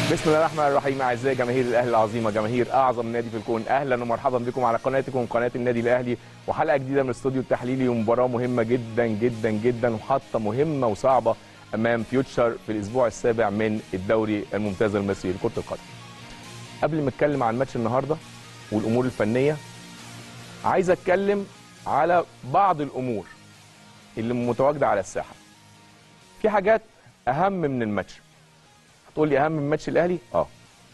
بسم الله الرحمن الرحيم اعزائي جماهير الاهلي العظيمه جماهير اعظم نادي في الكون اهلا ومرحبا بكم على قناتكم قناه النادي الاهلي وحلقه جديده من الاستوديو التحليلي ومباراه مهمه جدا جدا جدا وحاطه مهمه وصعبه امام فيوتشر في الاسبوع السابع من الدوري الممتاز المصري لكره القدم. قبل ما اتكلم عن ماتش النهارده والامور الفنيه عايز اتكلم على بعض الامور اللي متواجده على الساحه. في حاجات اهم من الماتش. هتقول لي اهم من ماتش الاهلي؟ اه.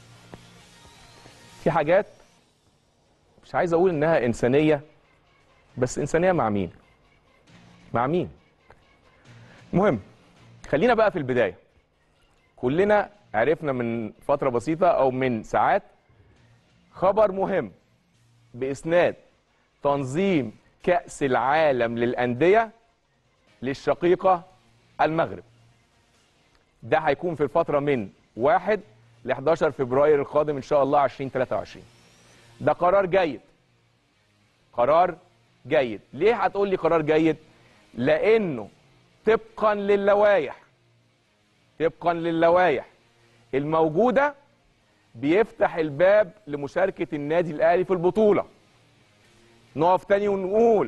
في حاجات مش عايز اقول انها انسانيه بس انسانيه مع مين؟ مع مين؟ المهم خلينا بقى في البدايه. كلنا عرفنا من فتره بسيطه او من ساعات خبر مهم باسناد تنظيم كاس العالم للانديه للشقيقه المغرب. ده هيكون في الفتره من 1 ل 11 فبراير القادم ان شاء الله 2023 ده قرار جيد قرار جيد ليه هتقول لي قرار جيد لانه طبقا للوائح طبقا للوائح الموجوده بيفتح الباب لمشاركه النادي الاهلي في البطوله نقف تاني ونقول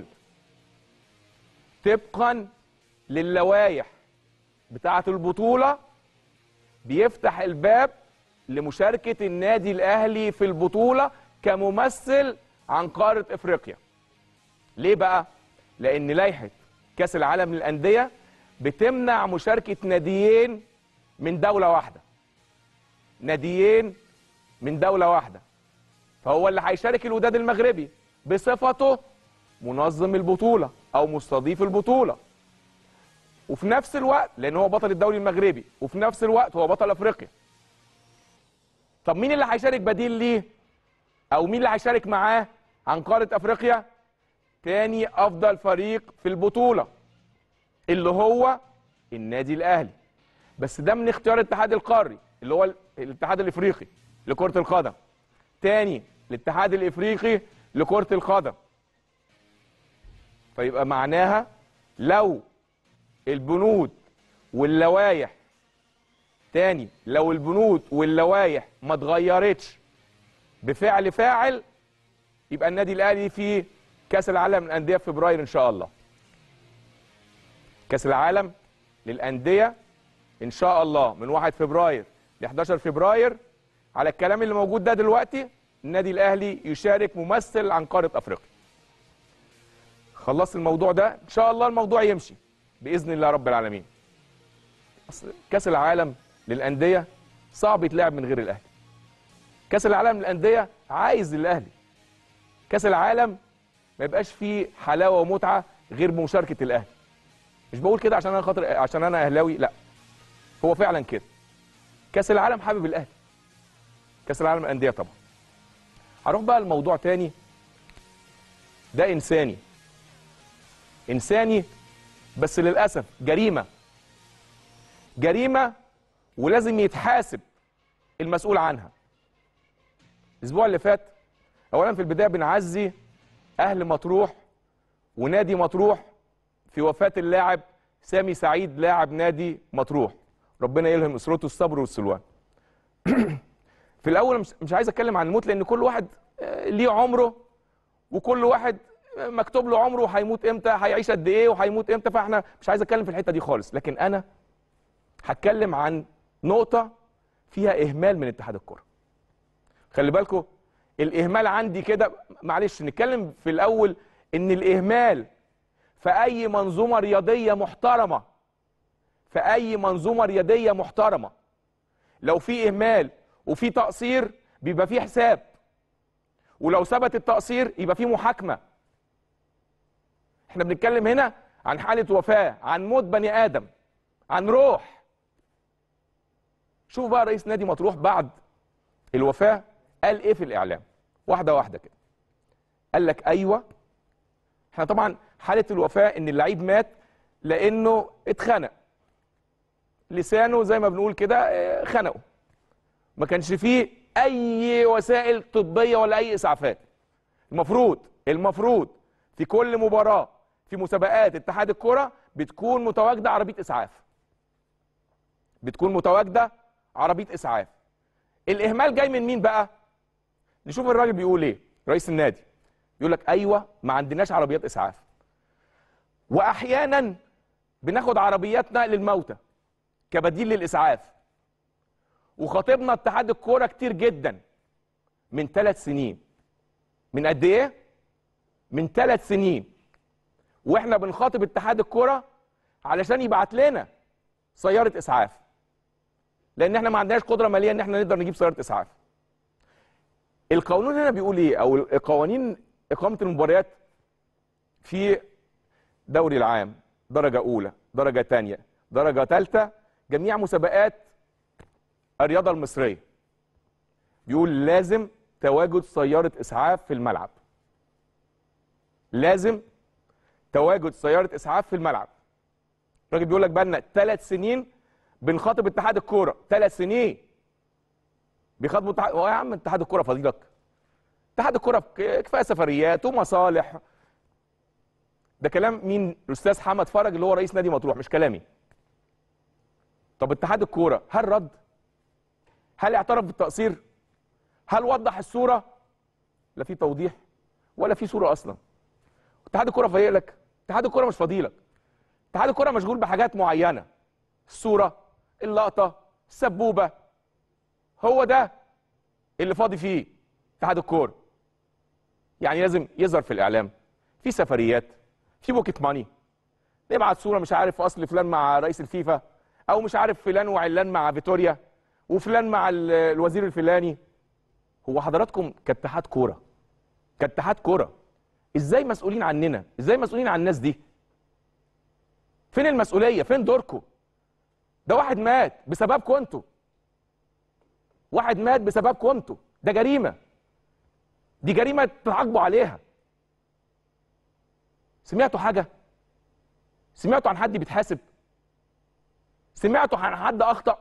طبقا للوائح بتاعه البطوله بيفتح الباب لمشاركه النادي الاهلي في البطوله كممثل عن قاره افريقيا. ليه بقى؟ لان لائحه كاس العالم للانديه بتمنع مشاركه ناديين من دوله واحده. ناديين من دوله واحده. فهو اللي هيشارك الوداد المغربي بصفته منظم البطوله او مستضيف البطوله. وفي نفس الوقت لان هو بطل الدوري المغربي وفي نفس الوقت هو بطل افريقيا طب مين اللي هيشارك بديل ليه او مين اللي هيشارك معاه عن قاره افريقيا تاني افضل فريق في البطوله اللي هو النادي الاهلي بس ده من اختيار الاتحاد القاري اللي هو الاتحاد الافريقي لكره القدم تاني الاتحاد الافريقي لكره القدم فيبقى معناها لو البنود واللوائح تاني لو البنود واللوائح ما اتغيرتش بفعل فاعل يبقى النادي الاهلي في كاس العالم للانديه في فبراير ان شاء الله كاس العالم للانديه ان شاء الله من 1 فبراير ل 11 فبراير على الكلام اللي موجود ده دلوقتي النادي الاهلي يشارك ممثل عن قاره افريقيا خلصت الموضوع ده ان شاء الله الموضوع يمشي باذن الله رب العالمين اصل كاس العالم للانديه صعب يتلعب من غير الاهلي كاس العالم للانديه عايز الاهلي كاس العالم ما يبقاش فيه حلاوه ومتعه غير بمشاركه الاهلي مش بقول كده عشان انا خاطر عشان انا اهلاوي لا هو فعلا كده كاس العالم حابب الاهلي كاس العالم للانديه طبعا هروح بقى لموضوع تاني ده انساني انساني بس للاسف جريمه جريمه ولازم يتحاسب المسؤول عنها الاسبوع اللي فات اولا في البدايه بنعزي اهل مطروح ونادي مطروح في وفاه اللاعب سامي سعيد لاعب نادي مطروح ربنا يلهم اسرته الصبر والسلوان في الاول مش, مش عايز اتكلم عن الموت لان كل واحد ليه عمره وكل واحد مكتوب له عمره هيموت امتى هيعيش قد ايه وهيموت امتى فاحنا مش عايز اتكلم في الحته دي خالص لكن انا هتكلم عن نقطه فيها اهمال من اتحاد الكره خلي بالكم الاهمال عندي كده معلش نتكلم في الاول ان الاهمال في اي منظومه رياضيه محترمه في اي منظومه رياضيه محترمه لو في اهمال وفي تقصير بيبقى في حساب ولو ثبت التقصير يبقى في محاكمه احنا بنتكلم هنا عن حالة وفاة عن موت بني آدم عن روح شوف بقى رئيس نادي مطروح بعد الوفاة قال ايه في الإعلام واحدة واحدة كده قال لك أيوة احنا طبعا حالة الوفاة ان اللعيب مات لأنه اتخنق لسانه زي ما بنقول كده خنقه ما كانش فيه أي وسائل طبية ولا أي إسعافات المفروض المفروض في كل مباراة في مسابقات اتحاد الكرة بتكون متواجدة عربية إسعاف بتكون متواجدة عربية إسعاف الاهمال جاي من مين بقى نشوف الراجل بيقول ايه رئيس النادي يقول لك ايوه ما عندناش عربيات اسعاف واحيانا بناخد عربيات نقل الموتى كبديل للاسعاف وخاطبنا اتحاد الكوره كتير جدا من ثلاث سنين من قد ايه من ثلاث سنين واحنا بنخاطب اتحاد الكوره علشان يبعت لنا سياره اسعاف لان احنا ما عندناش قدره ماليه ان احنا نقدر نجيب سياره اسعاف القانون هنا بيقول ايه او قوانين اقامه المباريات في دوري العام درجه اولى درجه ثانيه درجه ثالثه جميع مسابقات الرياضه المصريه بيقول لازم تواجد سياره اسعاف في الملعب لازم تواجد سياره اسعاف في الملعب الراجل بيقول لك بقى لنا ثلاث سنين بنخاطب اتحاد الكوره ثلاث سنين بيخاطبوا اتحاد هو يا عم اتحاد الكوره فضيلك اتحاد الكوره كفايه سفريات ومصالح ده كلام مين الاستاذ حمد فرج اللي هو رئيس نادي مطروح مش كلامي طب اتحاد الكوره هل رد هل اعترف بالتقصير هل وضح الصوره لا في توضيح ولا في صوره اصلا اتحاد الكوره فايق لك اتحاد الكوره مش فضيلك اتحاد الكوره مشغول بحاجات معينه الصوره اللقطه السبوبه هو ده اللي فاضي فيه اتحاد الكوره يعني لازم يظهر في الاعلام في سفريات في بوكيت ماني نبعت صوره مش عارف اصل فلان مع رئيس الفيفا او مش عارف فلان وعلان مع فيتوريا وفلان مع الوزير الفلاني هو حضراتكم كاتحاد كوره كاتحاد كوره ازاي مسؤولين عننا ازاي مسؤولين عن الناس دي فين المسؤوليه فين دوركم ده واحد مات بسببكم انتوا واحد مات بسببكم انتوا ده جريمه دي جريمه تعاقبوا عليها سمعتوا حاجه سمعتوا عن حد بيتحاسب سمعتوا عن حد اخطا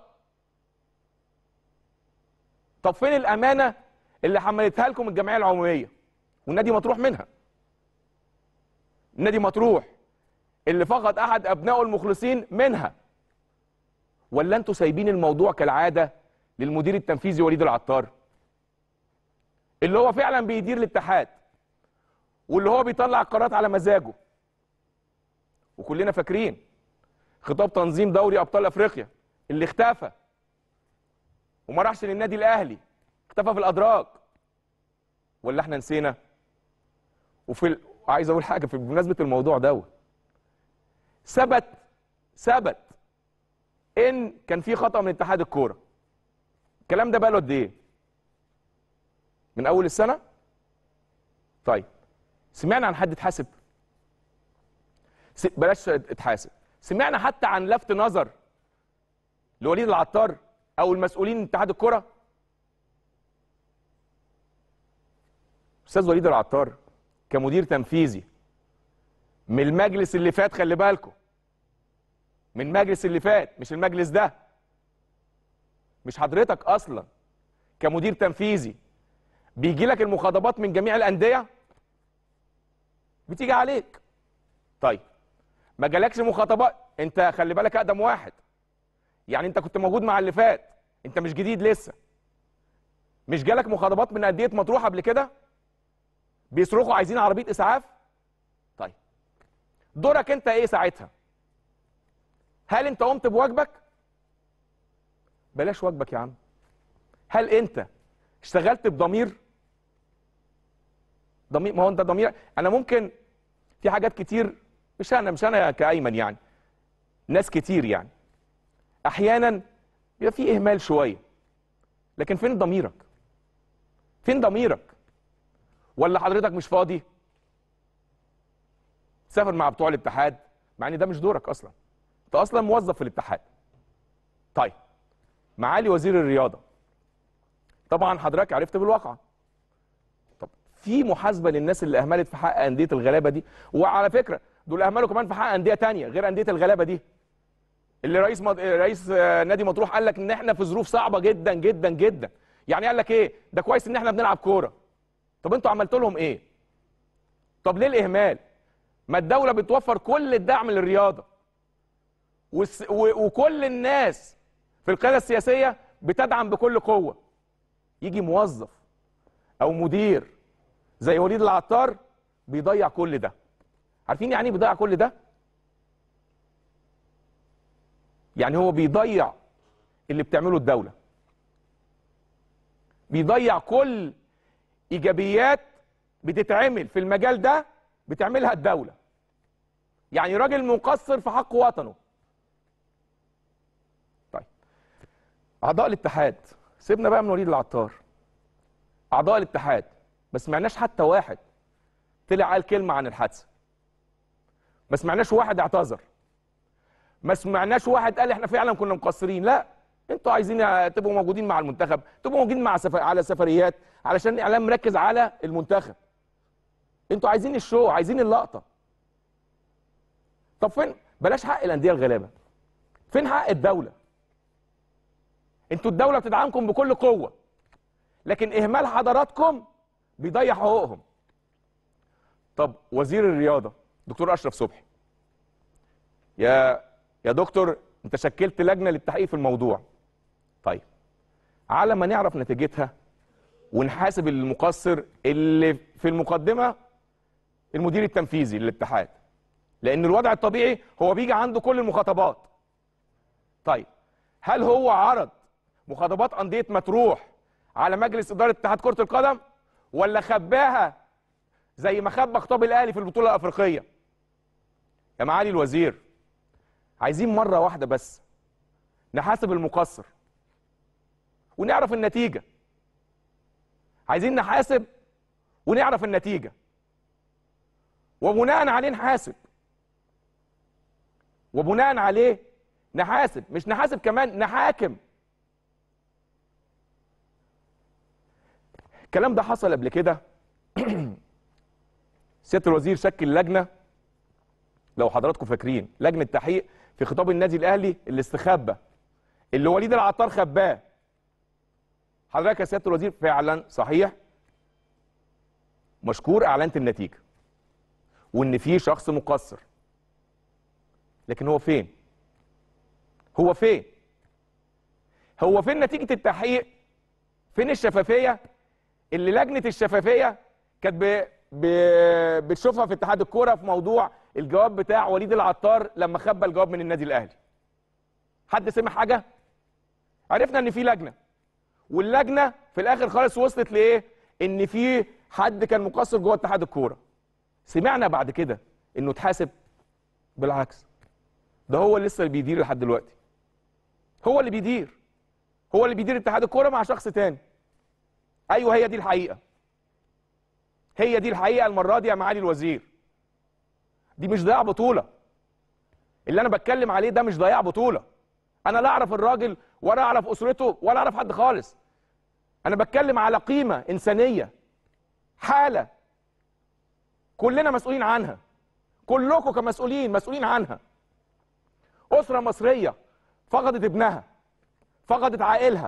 طب فين الامانه اللي حملتها لكم الجمعيه العموميه والنادي مطروح منها النادي مطروح اللي فقد احد ابنائه المخلصين منها ولا انتوا سايبين الموضوع كالعاده للمدير التنفيذي وليد العطار اللي هو فعلا بيدير الاتحاد واللي هو بيطلع القرارات على مزاجه وكلنا فاكرين خطاب تنظيم دوري ابطال افريقيا اللي اختفى وما راحش للنادي الاهلي اختفى في الادراج ولا احنا نسينا وفي ال... عايز اقول حاجه في بمناسبه الموضوع دوت ثبت ثبت ان كان في خطا من اتحاد الكوره الكلام ده بقى له قد ايه من اول السنه طيب سمعنا عن حد اتحاسب س... بلاش اتحاسب سمعنا حتى عن لفت نظر لوليد العطار او المسؤولين من اتحاد الكره استاذ وليد العطار كمدير تنفيذي من المجلس اللي فات خلي بالكم من المجلس اللي فات مش المجلس ده مش حضرتك اصلا كمدير تنفيذي بيجي لك المخاطبات من جميع الانديه بتيجي عليك طيب ما جالكش مخاطبات انت خلي بالك اقدم واحد يعني انت كنت موجود مع اللي فات انت مش جديد لسه مش جالك مخاطبات من انديه مطروح قبل كده بيصرخوا عايزين عربيه اسعاف طيب دورك انت ايه ساعتها هل انت قمت بواجبك بلاش واجبك يا عم هل انت اشتغلت بضمير ضمير ما هو انت ضمير انا ممكن في حاجات كتير مش انا مش انا كايمن يعني ناس كتير يعني احيانا بيبقى في اهمال شويه لكن فين ضميرك فين ضميرك ولا حضرتك مش فاضي تسافر مع بتوع الاتحاد مع ان ده مش دورك اصلا انت اصلا موظف في الاتحاد طيب معالي وزير الرياضه طبعا حضرتك عرفت بالواقع طب في محاسبه للناس اللي اهملت في حق انديه الغلابه دي وعلى فكره دول اهملوا كمان في حق انديه تانية غير انديه الغلابه دي اللي رئيس مد... رئيس نادي مطروح قال لك ان احنا في ظروف صعبه جدا جدا جدا يعني قال لك ايه ده كويس ان احنا بنلعب كوره طب انتوا عملتوا لهم ايه طب ليه الاهمال ما الدوله بتوفر كل الدعم للرياضه والس... و... وكل الناس في القياده السياسيه بتدعم بكل قوه يجي موظف او مدير زي وليد العطار بيضيع كل ده عارفين يعني ايه بيضيع كل ده يعني هو بيضيع اللي بتعمله الدوله بيضيع كل ايجابيات بتتعمل في المجال ده بتعملها الدوله يعني راجل مقصر في حق وطنه طيب اعضاء الاتحاد سيبنا بقى من وليد العطار اعضاء الاتحاد ما سمعناش حتى واحد طلع قال كلمه عن الحادثه ما سمعناش واحد اعتذر ما سمعناش واحد قال احنا فعلا كنا مقصرين لا انتوا عايزين تبقوا موجودين مع المنتخب تبقوا موجودين مع سفر... على سفريات علشان الاعلام مركز على المنتخب انتوا عايزين الشو عايزين اللقطه طب فين بلاش حق الانديه الغلابه فين حق الدوله انتوا الدوله بتدعمكم بكل قوه لكن اهمال حضراتكم بيضيع حقوقهم طب وزير الرياضه دكتور اشرف صبحي يا يا دكتور انت شكلت لجنه للتحقيق في الموضوع طيب على ما نعرف نتيجتها ونحاسب المقصر اللي في المقدمه المدير التنفيذي للاتحاد لان الوضع الطبيعي هو بيجي عنده كل المخاطبات طيب هل هو عرض مخاطبات انديه مطروح على مجلس اداره اتحاد كره القدم ولا خباها زي ما خبى خطاب الاهلي في البطوله الافريقيه يا معالي الوزير عايزين مره واحده بس نحاسب المقصر ونعرف النتيجه عايزين نحاسب ونعرف النتيجه وبناء عليه نحاسب وبناء عليه نحاسب مش نحاسب كمان نحاكم الكلام ده حصل قبل كده سياده الوزير شكل لجنه لو حضراتكم فاكرين لجنه تحقيق في خطاب النادي الاهلي اللي استخبى اللي وليد العطار خباه حضرتك يا سياده الوزير فعلا صحيح مشكور اعلنت النتيجه وان في شخص مقصر لكن هو فين هو فين هو فين نتيجه التحقيق فين الشفافيه اللي لجنه الشفافيه كانت ب... ب... بتشوفها في اتحاد الكوره في موضوع الجواب بتاع وليد العطار لما خبى الجواب من النادي الاهلي حد سمع حاجه عرفنا ان في لجنه واللجنه في الاخر خالص وصلت لايه ان في حد كان مقصر جوه اتحاد الكوره سمعنا بعد كده انه اتحاسب بالعكس ده هو اللي لسه اللي بيدير لحد دلوقتي هو اللي بيدير هو اللي بيدير اتحاد الكوره مع شخص تاني ايوه هي دي الحقيقه هي دي الحقيقه المره دي يا معالي الوزير دي مش ضياع بطوله اللي انا بتكلم عليه ده مش ضياع بطوله انا لا اعرف الراجل ولا اعرف اسرته ولا اعرف حد خالص انا بتكلم على قيمه انسانيه حاله كلنا مسؤولين عنها كلكم كمسؤولين مسؤولين عنها اسره مصريه فقدت ابنها فقدت عائلها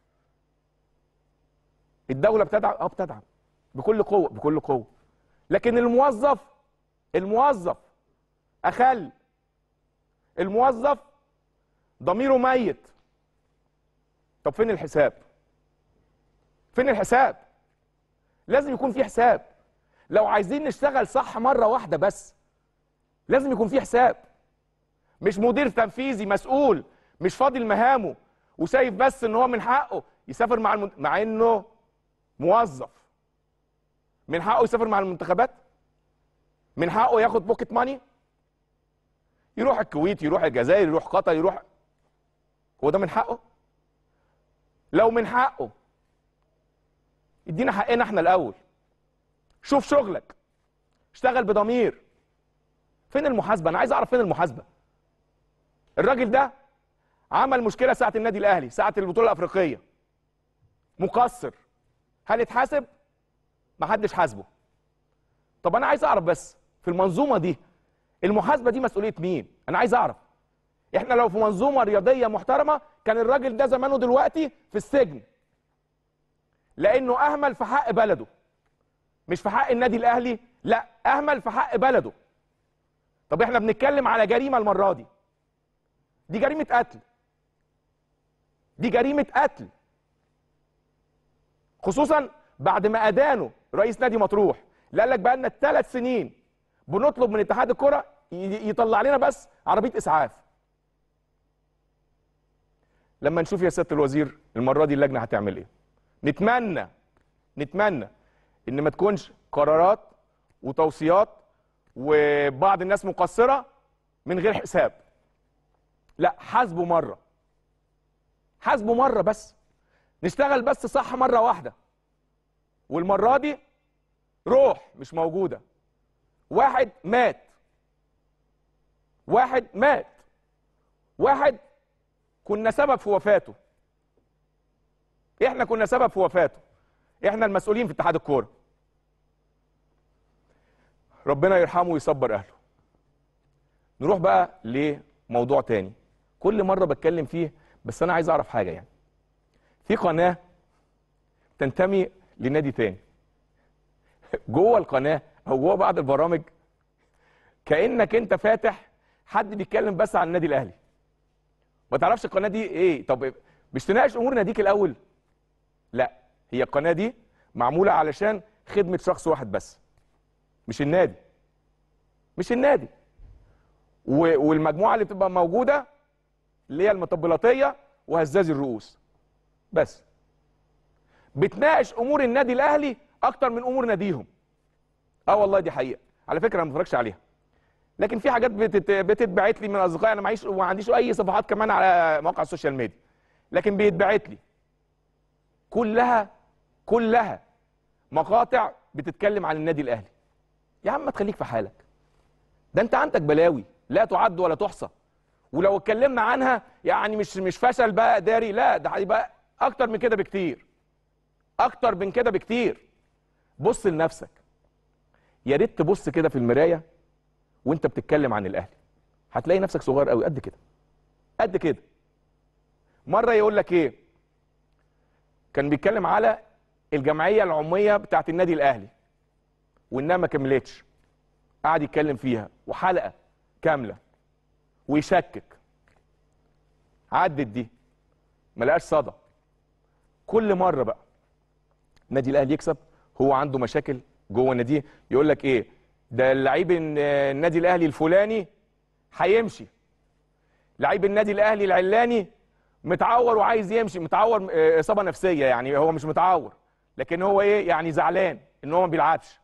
الدوله بتدعم اه بتدعم بكل قوه بكل قوه لكن الموظف الموظف اخل الموظف ضميره ميت طب فين الحساب فين الحساب لازم يكون في حساب لو عايزين نشتغل صح مره واحده بس لازم يكون في حساب مش مدير تنفيذي مسؤول مش فاضي لمهامه وشايف بس ان هو من حقه يسافر مع المن... مع انه موظف من حقه يسافر مع المنتخبات من حقه ياخد بوكيت ماني يروح الكويت يروح الجزائر يروح قطر يروح هو ده من حقه لو من حقه ادينا حقنا احنا الاول شوف شغلك اشتغل بضمير فين المحاسبه انا عايز اعرف فين المحاسبه الراجل ده عمل مشكله ساعه النادي الاهلي ساعه البطوله الافريقيه مقصر هل اتحاسب ما حدش حاسبه طب انا عايز اعرف بس في المنظومه دي المحاسبه دي مسؤوليه مين انا عايز اعرف احنا لو في منظومه رياضيه محترمه كان الراجل ده زمانه دلوقتي في السجن لانه اهمل في حق بلده مش في حق النادي الاهلي لا اهمل في حق بلده طب احنا بنتكلم على جريمه المره دي دي جريمه قتل دي جريمه قتل خصوصا بعد ما ادانوا رئيس نادي مطروح اللي قال لك بقى لنا ثلاث سنين بنطلب من اتحاد الكره ي- يطلع لنا بس عربيه اسعاف لما نشوف يا سياده الوزير المره دي اللجنه هتعمل ايه نتمنى نتمنى ان ما تكونش قرارات وتوصيات وبعض الناس مقصره من غير حساب لا حاسبوا مره حاسبوا مره بس نشتغل بس صح مره واحده والمره دي روح مش موجوده واحد مات واحد مات واحد كنا سبب في وفاته احنا كنا سبب في وفاته احنا المسؤولين في اتحاد الكوره ربنا يرحمه ويصبر اهله نروح بقى لموضوع تاني كل مره بتكلم فيه بس انا عايز اعرف حاجه يعني في قناه تنتمي لنادي تاني جوه القناه او جوه بعض البرامج كانك انت فاتح حد بيتكلم بس عن النادي الاهلي ما تعرفش القناه دي ايه طب مش تناقش امور ناديك الاول لا هي القناه دي معموله علشان خدمه شخص واحد بس مش النادي مش النادي و- والمجموعه اللي بتبقى موجوده اللي هي المطبلاتيه وهزاز الرؤوس بس بتناقش امور النادي الاهلي اكتر من امور ناديهم اه والله دي حقيقه على فكره انا ما بتفرجش عليها لكن في حاجات بتت... بتتبعت لي من اصدقائي انا معيش وما عنديش اي صفحات كمان على مواقع السوشيال ميديا لكن بيتبعت لي كلها كلها مقاطع بتتكلم عن النادي الاهلي يا عم ما تخليك في حالك ده انت عندك بلاوي لا تعد ولا تحصى ولو اتكلمنا عنها يعني مش مش فشل بقى اداري لا ده هيبقى اكتر من كده بكتير اكتر من كده بكتير بص لنفسك يا ريت تبص كده في المرايه وانت بتتكلم عن الاهلي هتلاقي نفسك صغير قوي قد كده قد كده مره يقول لك ايه كان بيتكلم على الجمعيه العموميه بتاعت النادي الاهلي وانها ما كملتش قعد يتكلم فيها وحلقه كامله ويشكك عدت دي ما لقاش صدى كل مره بقى النادي الاهلي يكسب هو عنده مشاكل جوه النادي يقول لك ايه ده اللعيب الن- النادي الاهلي الفلاني هيمشي لعيب النادي الاهلي العلاني متعور وعايز يمشي متعور آه، اصابه نفسيه يعني هو مش متعور لكن هو ايه يعني زعلان ان هو ما بيلعبش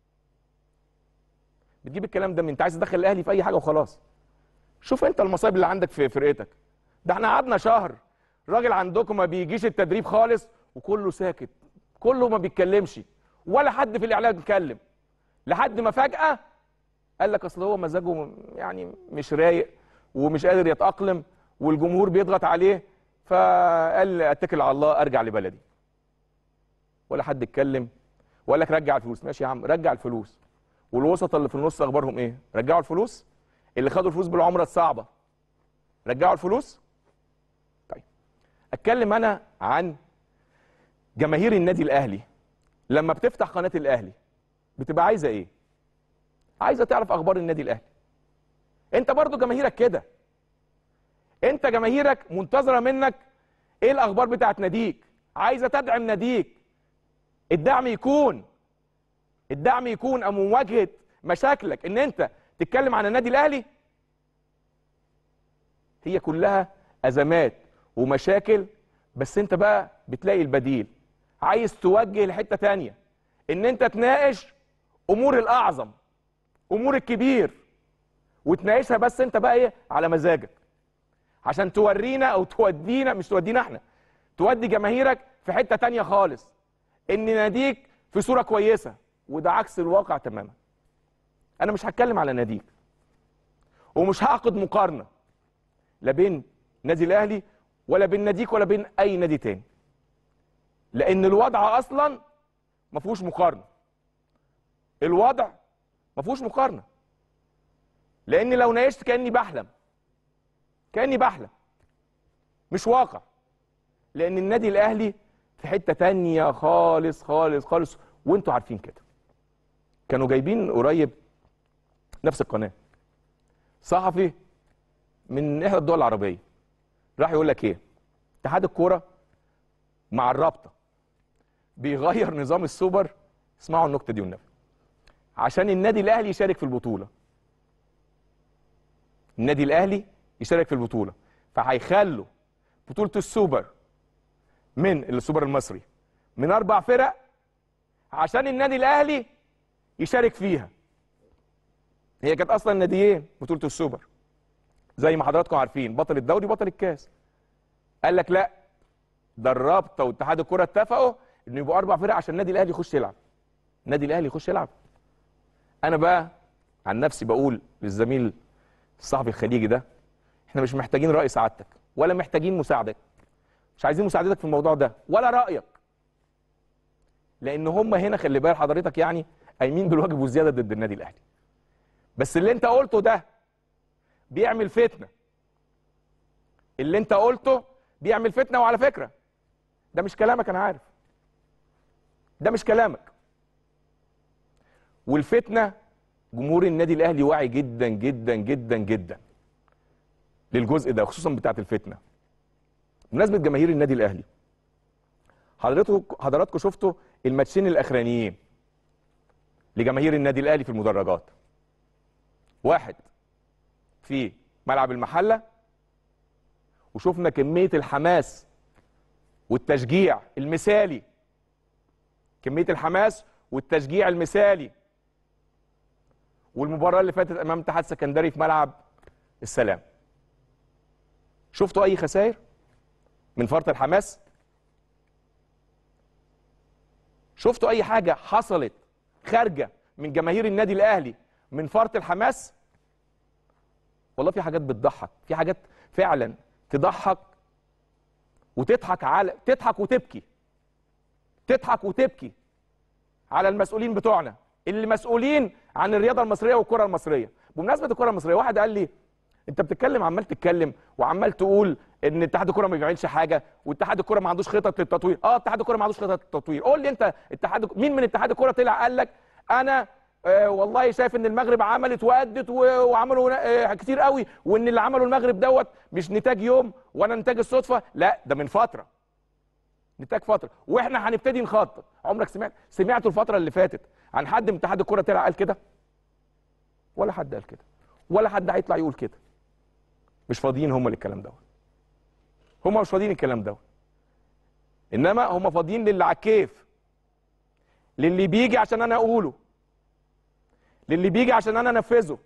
بتجيب الكلام ده من انت عايز تدخل الاهلي في اي حاجه وخلاص شوف انت المصايب اللي عندك في فرقتك ده احنا قعدنا شهر راجل عندكم ما بيجيش التدريب خالص وكله ساكت كله ما بيتكلمش ولا حد في الاعلام اتكلم لحد ما فجاه قال لك اصل هو مزاجه يعني مش رايق ومش قادر يتاقلم والجمهور بيضغط عليه فقال اتكل على الله ارجع لبلدي ولا حد اتكلم وقال لك رجع الفلوس ماشي يا عم رجع الفلوس والوسط اللي في النص اخبارهم ايه رجعوا الفلوس اللي خدوا الفلوس بالعمره الصعبه رجعوا الفلوس طيب اتكلم انا عن جماهير النادي الاهلي لما بتفتح قناه الاهلي بتبقى عايزه ايه عايزه تعرف اخبار النادي الاهلي انت برضو جماهيرك كده انت جماهيرك منتظره منك ايه الاخبار بتاعت ناديك عايزه تدعم ناديك الدعم يكون الدعم يكون او مواجهه مشاكلك ان انت تتكلم عن النادي الاهلي هي كلها ازمات ومشاكل بس انت بقى بتلاقي البديل عايز توجه لحته تانية ان انت تناقش امور الاعظم امور الكبير وتناقشها بس انت بقى ايه على مزاجك عشان تورينا او تودينا مش تودينا احنا تودي جماهيرك في حته تانية خالص ان ناديك في صوره كويسه وده عكس الواقع تماما انا مش هتكلم على ناديك ومش هعقد مقارنه لا بين نادي الاهلي ولا بين ناديك ولا بين اي نادي تاني لان الوضع اصلا ما فيهوش مقارنه الوضع ما فيهوش مقارنه لان لو ناقشت كاني بحلم كاني بحلم مش واقع لان النادي الاهلي في حته تانية خالص خالص خالص وانتوا عارفين كده كانوا جايبين قريب نفس القناه صحفي من احدى الدول العربيه راح يقول لك ايه اتحاد الكوره مع الرابطه بيغير نظام السوبر اسمعوا النكته دي والنبي عشان النادي الاهلي يشارك في البطوله النادي الاهلي يشارك في البطوله فهيخلوا بطوله السوبر من السوبر المصري من اربع فرق عشان النادي الاهلي يشارك فيها هي كانت اصلا ناديين بطوله السوبر زي ما حضراتكم عارفين بطل الدوري بطل الكاس قال لك لا ده الرابطه واتحاد الكره اتفقوا انه يبقوا اربع فرق عشان النادي الاهلي يخش يلعب النادي الاهلي يخش يلعب انا بقى عن نفسي بقول للزميل الصحفي الخليجي ده احنا مش محتاجين راي سعادتك ولا محتاجين مساعدك مش عايزين مساعدتك في الموضوع ده ولا رايك لان هم هنا خلي بال حضرتك يعني قايمين بالواجب والزياده ضد النادي الاهلي بس اللي انت قلته ده بيعمل فتنه اللي انت قلته بيعمل فتنه وعلى فكره ده مش كلامك انا عارف ده مش كلامك والفتنه جمهور النادي الاهلي واعي جدا جدا جدا جدا للجزء ده خصوصا بتاعه الفتنه بمناسبه جماهير النادي الاهلي حضرتكم حضراتكم شفتوا الماتشين الاخرانيين لجماهير النادي الاهلي في المدرجات واحد في ملعب المحله وشفنا كميه الحماس والتشجيع المثالي كميه الحماس والتشجيع المثالي والمباراه اللي فاتت امام اتحاد سكندري في ملعب السلام شفتوا اي خسائر من فرط الحماس شفتوا اي حاجه حصلت خارجه من جماهير النادي الاهلي من فرط الحماس والله في حاجات بتضحك في حاجات فعلا تضحك وتضحك على تضحك وتبكي تضحك وتبكي على المسؤولين بتوعنا اللي مسؤولين عن الرياضه المصريه والكره المصريه بمناسبه الكره المصريه واحد قال لي انت بتتكلم عمال تتكلم وعمال تقول ان اتحاد الكره ما بيعملش حاجه واتحاد الكره ما عندوش خطط للتطوير اه اتحاد الكره ما عندوش خطط للتطوير قول لي انت اتحاد مين من اتحاد الكره طلع قال لك انا آه والله شايف ان المغرب عملت وادت و- وعملوا آه كتير قوي وان اللي عمله المغرب دوت مش نتاج يوم ولا نتاج الصدفه لا ده من فتره نتاج فتره واحنا هنبتدي نخطط عمرك سمعت سمعتوا الفتره اللي فاتت عن حد من اتحاد الكره طلع قال كده ولا حد قال كده ولا حد هيطلع يقول كده مش فاضيين هم للكلام دوت هم مش فاضيين الكلام دوت انما هم فاضيين للي على الكيف للي بيجي عشان انا اقوله للي بيجي عشان انا انفذه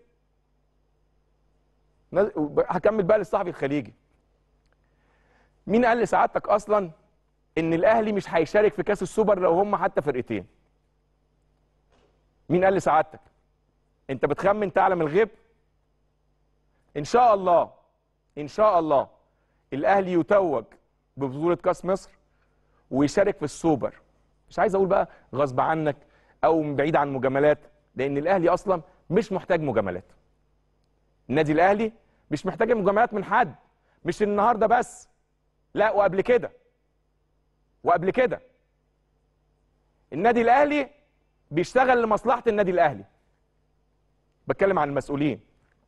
نز- هكمل بقى للصحفي الخليجي مين قال لسعادتك اصلا ان الاهلي مش هيشارك في كاس السوبر لو هم حتى فرقتين مين قال لسعادتك انت بتخمن تعلم الغيب ان شاء الله ان شاء الله الاهلي يتوج ببطوله كاس مصر ويشارك في السوبر مش عايز اقول بقى غصب عنك او من بعيد عن مجاملات لان الاهلي اصلا مش محتاج مجاملات النادي الاهلي مش محتاج مجاملات من حد مش النهارده بس لا وقبل كده وقبل كده النادي الاهلي بيشتغل لمصلحه النادي الاهلي بتكلم عن المسؤولين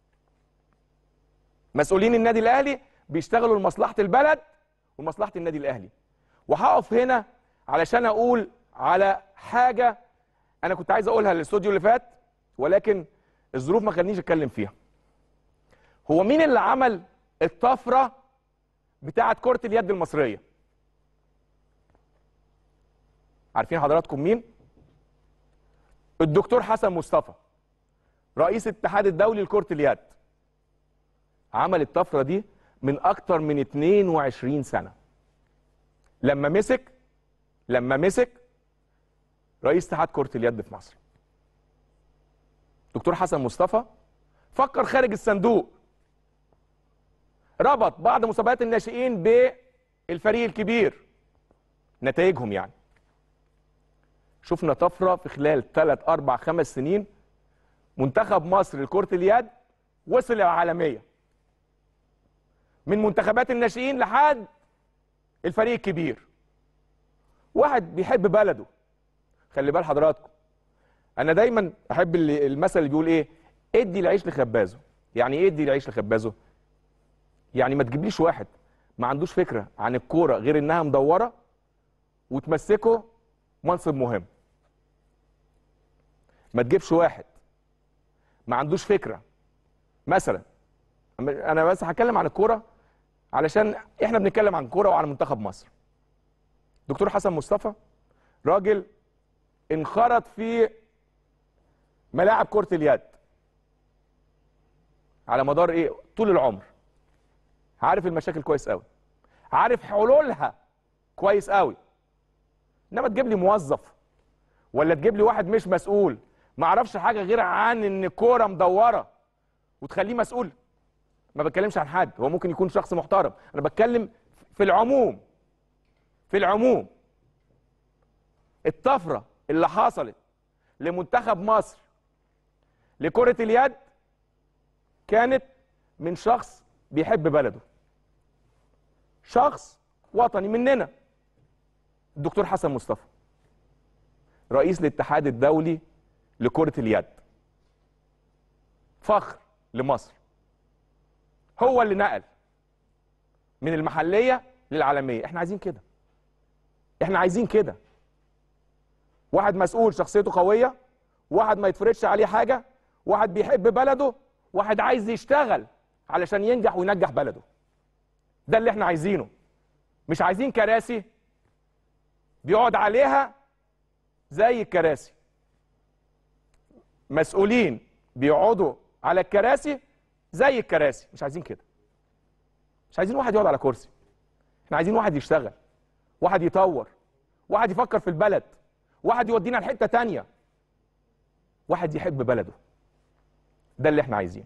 مسؤولين النادي الاهلي بيشتغلوا لمصلحه البلد ومصلحه النادي الاهلي وهقف هنا علشان اقول على حاجه انا كنت عايز اقولها للاستوديو اللي فات ولكن الظروف ما خلنيش اتكلم فيها هو مين اللي عمل الطفره بتاعه كره اليد المصريه عارفين حضراتكم مين الدكتور حسن مصطفى رئيس الاتحاد الدولي لكره اليد عمل الطفره دي من اكتر من 22 سنه لما مسك لما مسك رئيس اتحاد كره اليد في مصر دكتور حسن مصطفى فكر خارج الصندوق ربط بعض مسابقات الناشئين بالفريق الكبير نتائجهم يعني شفنا طفره في خلال 3 4 5 سنين منتخب مصر لكره اليد وصل للعالميه من منتخبات الناشئين لحد الفريق الكبير واحد بيحب بلده خلي بال حضراتكم انا دايما احب اللي- المثل اللي بيقول ايه ادي العيش لخبازه يعني ايه ادي العيش لخبازه يعني ما تجيبليش واحد ما عندوش فكره عن الكوره غير انها مدوره وتمسكه منصب مهم ما تجيبش واحد ما عندوش فكره مثلا انا بس هتكلم عن الكوره علشان احنا بنتكلم عن كوره وعن منتخب مصر دكتور حسن مصطفى راجل انخرط في ملاعب كره اليد على مدار ايه طول العمر عارف المشاكل كويس قوي عارف حلولها كويس قوي انما تجيب لي موظف ولا تجيب لي واحد مش مسؤول ما اعرفش حاجه غير عن ان الكوره مدوره وتخليه مسؤول ما بتكلمش عن حد هو ممكن يكون شخص محترم انا بتكلم في العموم في العموم الطفره اللي حصلت لمنتخب مصر لكره اليد كانت من شخص بيحب بلده شخص وطني مننا الدكتور حسن مصطفى رئيس الاتحاد الدولي لكرة اليد فخر لمصر هو اللي نقل من المحلية للعالمية احنا عايزين كده احنا عايزين كده واحد مسؤول شخصيته قوية واحد ما يتفرضش عليه حاجة واحد بيحب بلده واحد عايز يشتغل علشان ينجح وينجح بلده ده اللي احنا عايزينه مش عايزين كراسي بيقعد عليها زي الكراسي مسؤولين بيقعدوا على الكراسي زي الكراسي مش عايزين كده مش عايزين واحد يقعد على كرسي احنا عايزين واحد يشتغل واحد يطور واحد يفكر في البلد واحد يودينا لحته تانية واحد يحب بلده ده اللي احنا عايزينه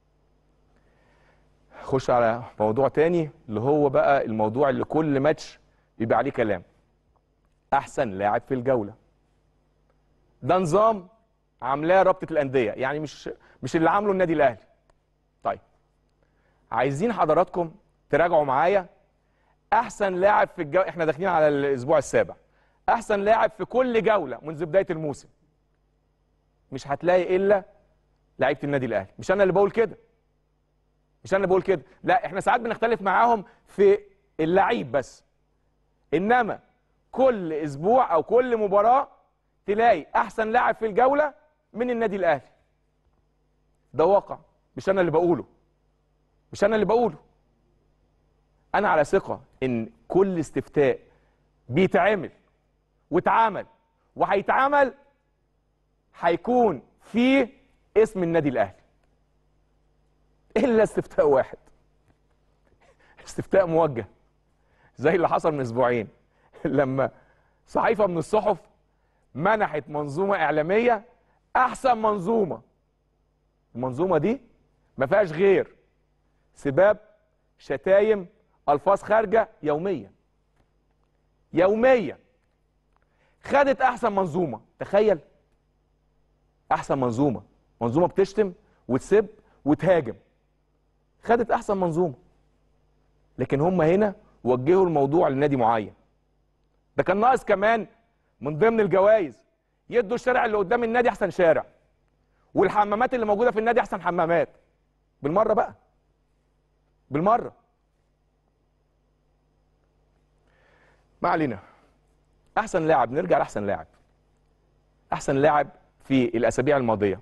خش على موضوع تاني اللي هو بقى الموضوع اللي كل ماتش بيبقى عليه كلام احسن لاعب في الجوله ده نظام عاملاه رابطه الانديه يعني مش مش اللي عامله النادي الاهلي طيب عايزين حضراتكم تراجعوا معايا احسن لاعب في الجو احنا داخلين على الاسبوع السابع احسن لاعب في كل جوله منذ بدايه الموسم مش هتلاقي الا لعيبه النادي الاهلي مش انا اللي بقول كده مش انا اللي بقول كده لا احنا ساعات بنختلف معاهم في اللعيب بس انما كل اسبوع او كل مباراه تلاقي احسن لاعب في الجوله من النادي الاهلي ده واقع مش انا اللي بقوله مش انا اللي بقوله انا على ثقه ان كل استفتاء بيتعمل واتعمل وهيتعمل هيكون فيه اسم النادي الاهلي الا استفتاء واحد استفتاء موجه زي اللي حصل من اسبوعين لما صحيفه من الصحف منحت منظومه اعلاميه احسن منظومه المنظومه دي ما فيهاش غير سباب شتايم الفاظ خارجه يوميا يوميا خدت احسن منظومه تخيل احسن منظومه منظومه بتشتم وتسب وتهاجم خدت احسن منظومه لكن هم هنا وجهوا الموضوع لنادي معين ده كان ناقص كمان من ضمن الجوائز يدوا الشارع اللي قدام النادي احسن شارع والحمامات اللي موجوده في النادي احسن حمامات بالمره بقى بالمره ما علينا احسن لاعب نرجع لاحسن لاعب احسن لاعب في الاسابيع الماضيه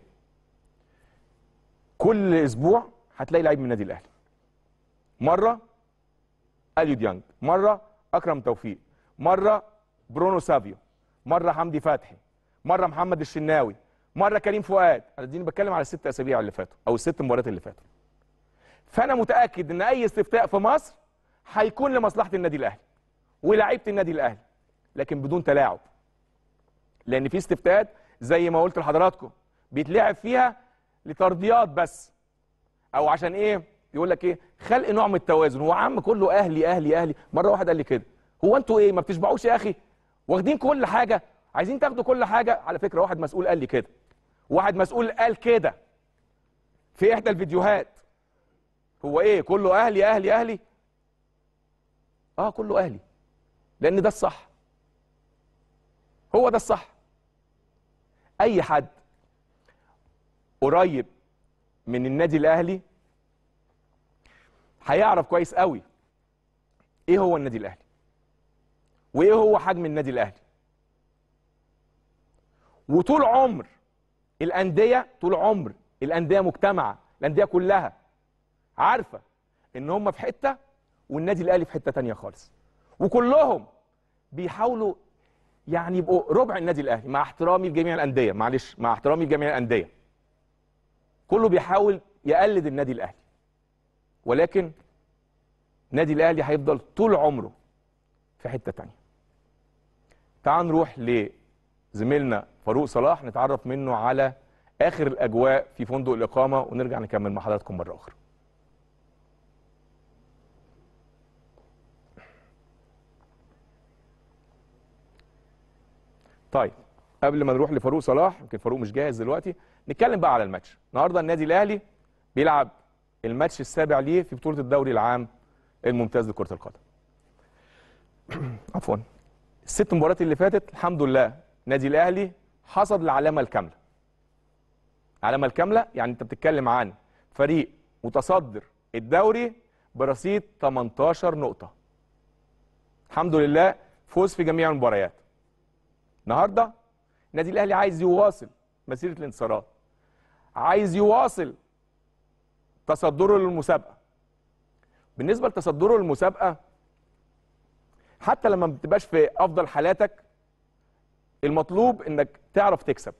كل اسبوع هتلاقي لعيب من النادي الاهلي مره اليو ديانج مره اكرم توفيق مره برونو سافيو مره حمدي فتحي مره محمد الشناوي مره كريم فؤاد انا دي بتكلم على الست اسابيع اللي فاتوا او الست مباريات اللي فاتوا فانا متاكد ان اي استفتاء في مصر هيكون لمصلحه النادي الاهلي ولاعيبه النادي الاهلي لكن بدون تلاعب لان في استفتاءات زي ما قلت لحضراتكم بيتلعب فيها لترضيات بس او عشان ايه يقول لك ايه خلق نوع من التوازن هو عم كله اهلي اهلي اهلي مره واحد قال لي كده هو انتوا ايه ما بتشبعوش يا اخي واخدين كل حاجه عايزين تاخدوا كل حاجه على فكره واحد مسؤول قال لي كده واحد مسؤول قال كده في احدى الفيديوهات هو ايه كله اهلي اهلي اهلي اه كله اهلي لان ده الصح هو ده الصح اي حد قريب من النادي الاهلي هيعرف كويس قوي ايه هو النادي الاهلي وايه هو حجم النادي الاهلي وطول عمر الانديه طول عمر الانديه مجتمعه الانديه كلها عارفه ان هم في حته والنادي الاهلي في حته تانية خالص وكلهم بيحاولوا يعني يبقوا ربع النادي الاهلي مع احترامي لجميع الانديه معلش مع احترامي لجميع الانديه كله بيحاول يقلد النادي الاهلي ولكن النادي الاهلي هيفضل طول عمره في حته تانية تعال نروح لزميلنا فاروق صلاح نتعرف منه على اخر الاجواء في فندق الاقامه ونرجع نكمل مع حضراتكم مره اخرى طيب قبل ما نروح لفاروق صلاح يمكن فاروق مش جاهز دلوقتي نتكلم بقى على الماتش النهارده النادي الاهلي بيلعب الماتش السابع ليه في بطوله الدوري العام الممتاز لكره القدم عفوا الست مباريات اللي فاتت الحمد لله النادي الاهلي حصد العلامه الكامله العلامه الكامله يعني انت بتتكلم عن فريق متصدر الدوري برصيد 18 نقطه الحمد لله فوز في جميع المباريات النهارده النادي الاهلي عايز يواصل مسيره الانتصارات عايز يواصل تصدره للمسابقه بالنسبه لتصدره للمسابقه حتى لما ما بتبقاش في افضل حالاتك المطلوب انك تعرف تكسب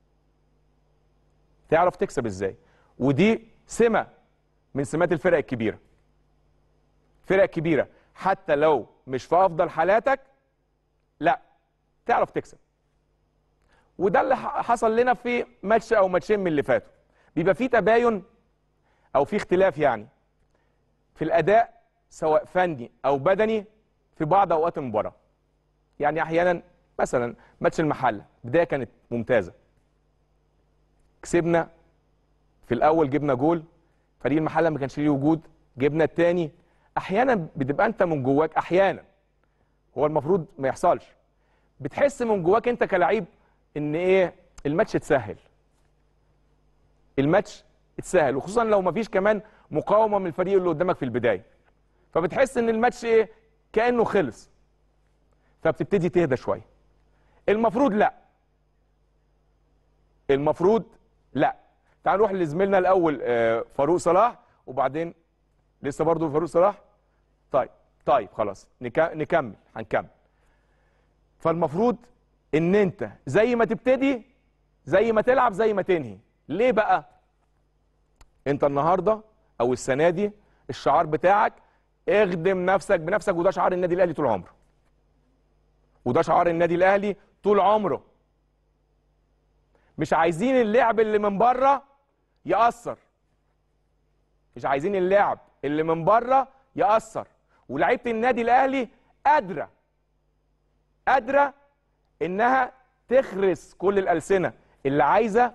تعرف تكسب ازاي ودي سمه من سمات الفرق الكبيره فرق كبيره حتى لو مش في افضل حالاتك لا تعرف تكسب وده اللي حصل لنا في ماتش او ماتشين من اللي فاتوا بيبقى في تباين او في اختلاف يعني في الاداء سواء فني او بدني في بعض اوقات المباراه يعني احيانا مثلا ماتش المحله بدايه كانت ممتازه كسبنا في الاول جبنا جول فريق المحله ما كانش ليه وجود جبنا الثاني احيانا بتبقى انت من جواك احيانا هو المفروض ما يحصلش بتحس من جواك انت كلاعب ان ايه الماتش اتسهل الماتش اتسهل وخصوصا لو ما فيش كمان مقاومه من الفريق اللي قدامك في البدايه فبتحس ان الماتش ايه كانه خلص فبتبتدي تهدى شويه المفروض لا المفروض لا تعال نروح لزميلنا الاول آه، فاروق صلاح وبعدين لسه برضو فاروق صلاح طيب طيب خلاص نك- نكمل هنكمل فالمفروض ان انت زي ما تبتدي زي ما تلعب زي ما تنهي ليه بقى انت النهارده او السنه دي الشعار بتاعك اخدم نفسك بنفسك وده شعار النادي الاهلي طول عمره وده شعار النادي الاهلي طول عمره مش عايزين اللعب اللي من بره يأثر مش عايزين اللعب اللي من بره يأثر ولعيبه النادي الاهلي قادره قادره انها تخرس كل الالسنه اللي عايزه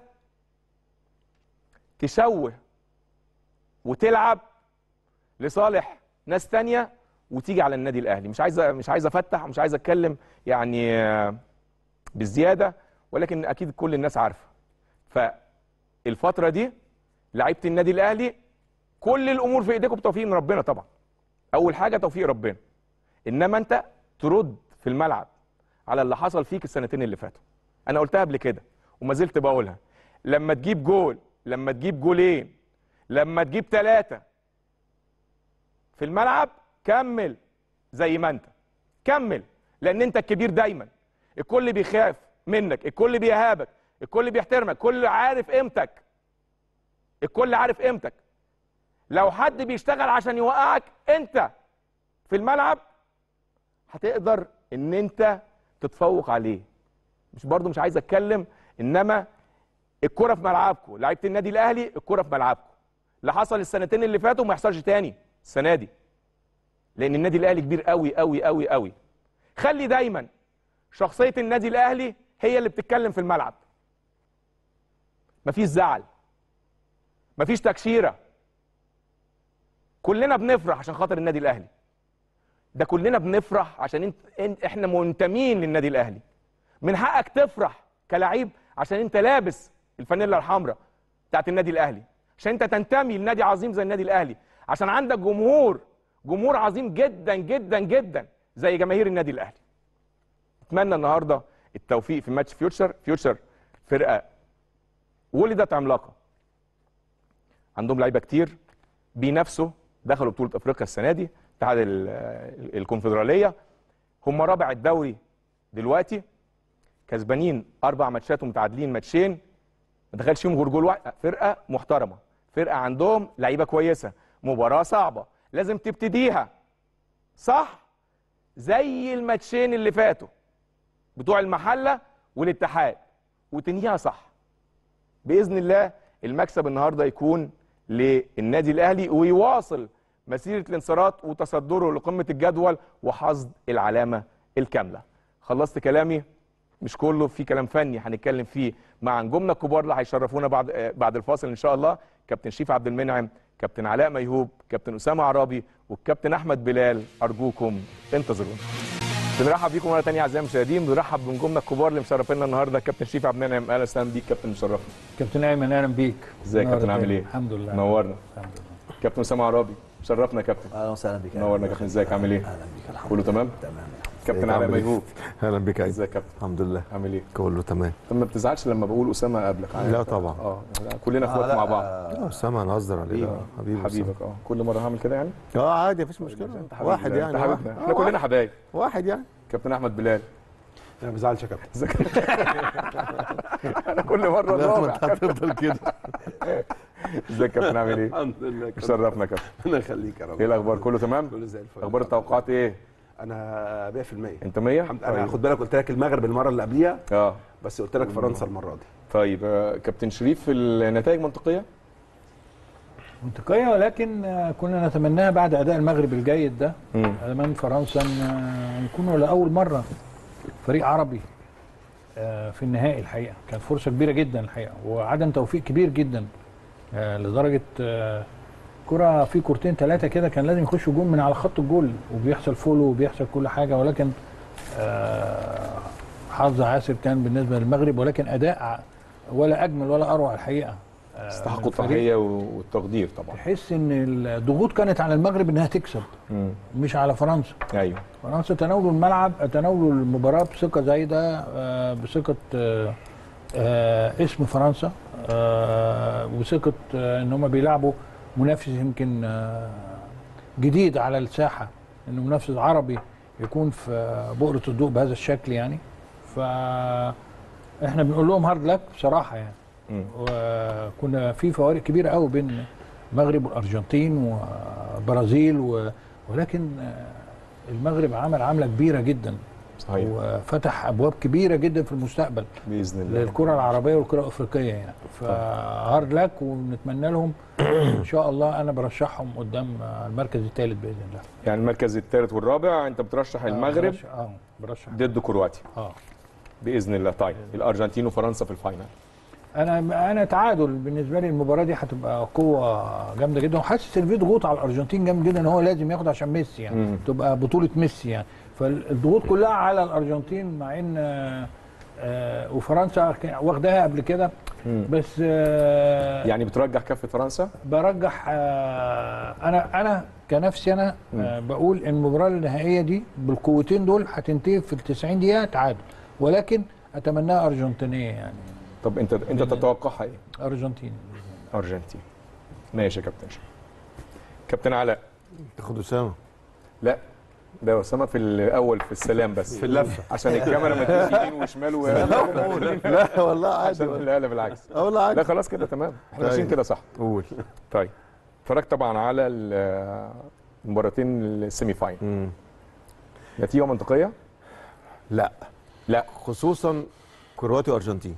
تشوه وتلعب لصالح ناس تانية وتيجي على النادي الاهلي مش عايز مش عايز افتح ومش عايز اتكلم يعني آه، بالزياده ولكن اكيد كل الناس عارفه فالفتره دي لعيبه النادي الاهلي كل الامور في ايديكم بتوفيق من ربنا طبعا اول حاجه توفيق ربنا انما انت ترد في الملعب على اللي حصل فيك السنتين اللي فاتوا انا قلتها قبل كده وما زلت بقولها لما تجيب جول لما تجيب جولين لما تجيب ثلاثة في الملعب كمل زي ما انت كمل لان انت الكبير دايما الكل بيخاف منك الكل بيهابك الكل بيحترمك الكل عارف قيمتك الكل عارف قيمتك لو حد بيشتغل عشان يوقعك انت في الملعب هتقدر ان انت تتفوق عليه مش برضو مش عايز اتكلم انما الكرة في ملعبكم لعيبه النادي الاهلي الكرة في ملعبكم اللي حصل السنتين اللي فاتوا ما يحصلش تاني السنه دي لان النادي الاهلي كبير قوي قوي قوي قوي خلي دايما شخصيه النادي الاهلي هي اللي بتتكلم في الملعب مفيش زعل مفيش تكشيره كلنا بنفرح عشان خاطر النادي الاهلي ده كلنا بنفرح عشان انت انت- احنا منتمين للنادي الاهلي من حقك تفرح كلاعب عشان انت لابس الفانيلا الحمراء بتاعت النادي الاهلي عشان انت تنتمي لنادي عظيم زي النادي الاهلي عشان عندك جمهور جمهور عظيم جدا جدا جدا زي جماهير النادي الاهلي اتمنى النهارده التوفيق في ماتش فيوتشر فيوتشر فرقه ولدت عملاقه عندهم لعيبه كتير بينافسوا دخلوا بطوله افريقيا السنه دي اتحاد ال- ال- الكونفدراليه هم رابع الدوري دلوقتي كسبانين اربع ماتشات ومتعادلين ماتشين ما دخلش فيهم غير جول واحد فرقه محترمه فرقه عندهم لعيبه كويسه مباراه صعبه لازم تبتديها صح زي الماتشين اللي فاتوا بتوع المحله والاتحاد وتنهيها صح باذن الله المكسب النهارده يكون للنادي الاهلي ويواصل مسيره الانتصارات وتصدره لقمه الجدول وحصد العلامه الكامله خلصت كلامي مش كله في كلام فني هنتكلم فيه مع نجومنا الكبار اللي هيشرفونا بعد آه، بعد الفاصل ان شاء الله كابتن شريف عبد المنعم كابتن علاء ميهوب كابتن اسامه عرابي والكابتن احمد بلال ارجوكم انتظرونا بنرحب بيكم مره ثانيه اعزائي المشاهدين بنرحب بنجومنا الكبار اللي مشرفينا النهارده كابتن شريف عبد المنعم اهلا وسهلا بيك كابتن مشرفنا كابتن ايمن اهلا بيك ازيك يا كابتن عامل ايه؟ الحمد لله نورنا الحمد لله كابتن اسامه عرابي شرفنا يا كابتن اهلا وسهلا بك نورنا يا كابتن ازيك عامل ايه؟ اهلا بك الحمد كله تمام؟ تمام كابتن علاء ميهوب اهلا بك يا عيد. ازيك يا كابتن الحمد لله عامل ايه؟ كله تمام طب ما بتزعلش لما بقول اسامه قبلك لا طبعا. اه لا، كلنا اخوات مع بعض لا اسامه انا هزر عليه آه، حبيبي حبيبك اه كل مره هعمل كده يعني اه عادي مفيش مشكله انت حبيبي واحد ده، يعني انت حبيبنا واحد. احنا كلنا حبايب واحد يعني كابتن احمد بلال انا ما بزعلش يا كابتن ازيك انا كل مره لا ما الرابع انت هتفضل كده ازيك يا كابتن عامل ايه؟ الحمد لله كابتن. شرفنا يا كابتن ربنا يخليك يا رب ايه الاخبار كله تمام؟ كله زي الفل اخبار التوقعات ايه؟ انا 100% انت 100 الحمد لله انا خد بالك قلت لك المغرب المره اللي قبليها اه بس قلت لك فرنسا المره دي طيب آه، كابتن شريف النتائج منطقيه؟ منطقيه ولكن آه، كنا نتمناها بعد اداء المغرب الجيد ده مم. امام فرنسا ان آه، نكون لاول مره فريق عربي آه، في النهائي الحقيقه كانت فرصه كبيره جدا الحقيقه وعدم توفيق كبير جدا آه، لدرجه آه، كرة في كورتين ثلاثة كده كان لازم يخشوا جول من على خط الجول وبيحصل فولو وبيحصل كل حاجة ولكن آه، حظ عاسر كان بالنسبة للمغرب ولكن أداء ع- ولا أجمل ولا أروع الحقيقة آه، استحقوا من الفريق. التحيه والتقدير طبعا تحس ان الضغوط كانت على المغرب انها تكسب مم. مش على فرنسا ايوه فرنسا تناولوا الملعب تناولوا المباراه بثقه زايده آه، بثقه آه، آه، اسم فرنسا آه، وثقه آه، ان هم بيلعبوا منافس يمكن آه، جديد على الساحه انه منافس عربي يكون في بؤره الضوء بهذا الشكل يعني ف احنا بنقول لهم هارد لك بصراحه يعني مم. وكنا في فوارق كبيره قوي بين المغرب والارجنتين والبرازيل و... ولكن آه، المغرب عمل عمله كبيره جدا صحيح وفتح ابواب كبيره جدا في المستقبل باذن الله للكره العربيه والكره الافريقيه يعني فهارد لك ونتمنى لهم ان شاء الله انا برشحهم قدام آه، المركز الثالث باذن الله يعني المركز الثالث والرابع انت بترشح المغرب برشح- اه برشح ضد كرواتيا اه باذن الله طيب الارجنتين وفرنسا في الفاينل انا انا تعادل بالنسبه لي المباراه دي هتبقى قوه جامده جدا وحاسس ان في ضغوط على الارجنتين جامد جدا ان هو لازم ياخد عشان ميسي يعني مم. تبقى بطوله ميسي يعني فالضغوط كلها على الارجنتين مع ان آه، آه، وفرنسا كان واخداها قبل كده مم. بس آه، يعني بترجح كفه فرنسا برجح آه، انا انا كنفسي انا آه، بقول ان المباراه النهائيه دي بالقوتين دول هتنتهي في ال 90 دقيقه تعادل ولكن اتمناها ارجنتينيه يعني طب انت انت تتوقعها ايه ارجنتين ارجنتين ماشي يا كابتن كابتن علاء تاخد اسامه لا ده اسامه في الاول في السلام بس في اللفة. عشان الكاميرا ما تمشي يمين وشمال و... لا والله عادي عشان والله. لا لا بالعكس اه والله لا عادي خلاص كده تمام احنا طيب. ماشيين كده صح قول طيب اتفرجت طبعا على ال- المباراتين السيمي فاين مم. نتيجه منطقيه لا لا خصوصا كرواتيا وارجنتين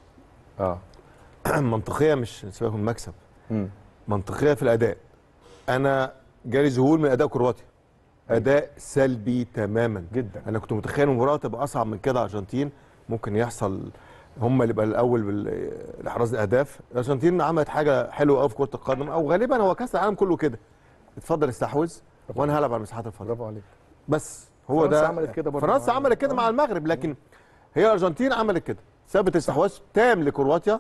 اه منطقيه مش سيبك من المكسب مم. منطقيه في الاداء انا جالي ذهول من اداء كرواتيا اداء سلبي تماما جدا انا كنت متخيل المباراه تبقى اصعب من كده ارجنتين ممكن يحصل هم اللي يبقى الاول بال- لاحراز الاهداف الارجنتين عملت حاجه حلوه قوي في كره القدم او غالبا هو كاس العالم كله كده اتفضل استحوذ وانا هلعب على المساحات الفاضيه برافو عليك بس هو فرنسا ده عملت كده برضه فرنسا مع- عملت كده مع المغرب لكن هي الارجنتين عملت كده سابت استحواذ تام لكرواتيا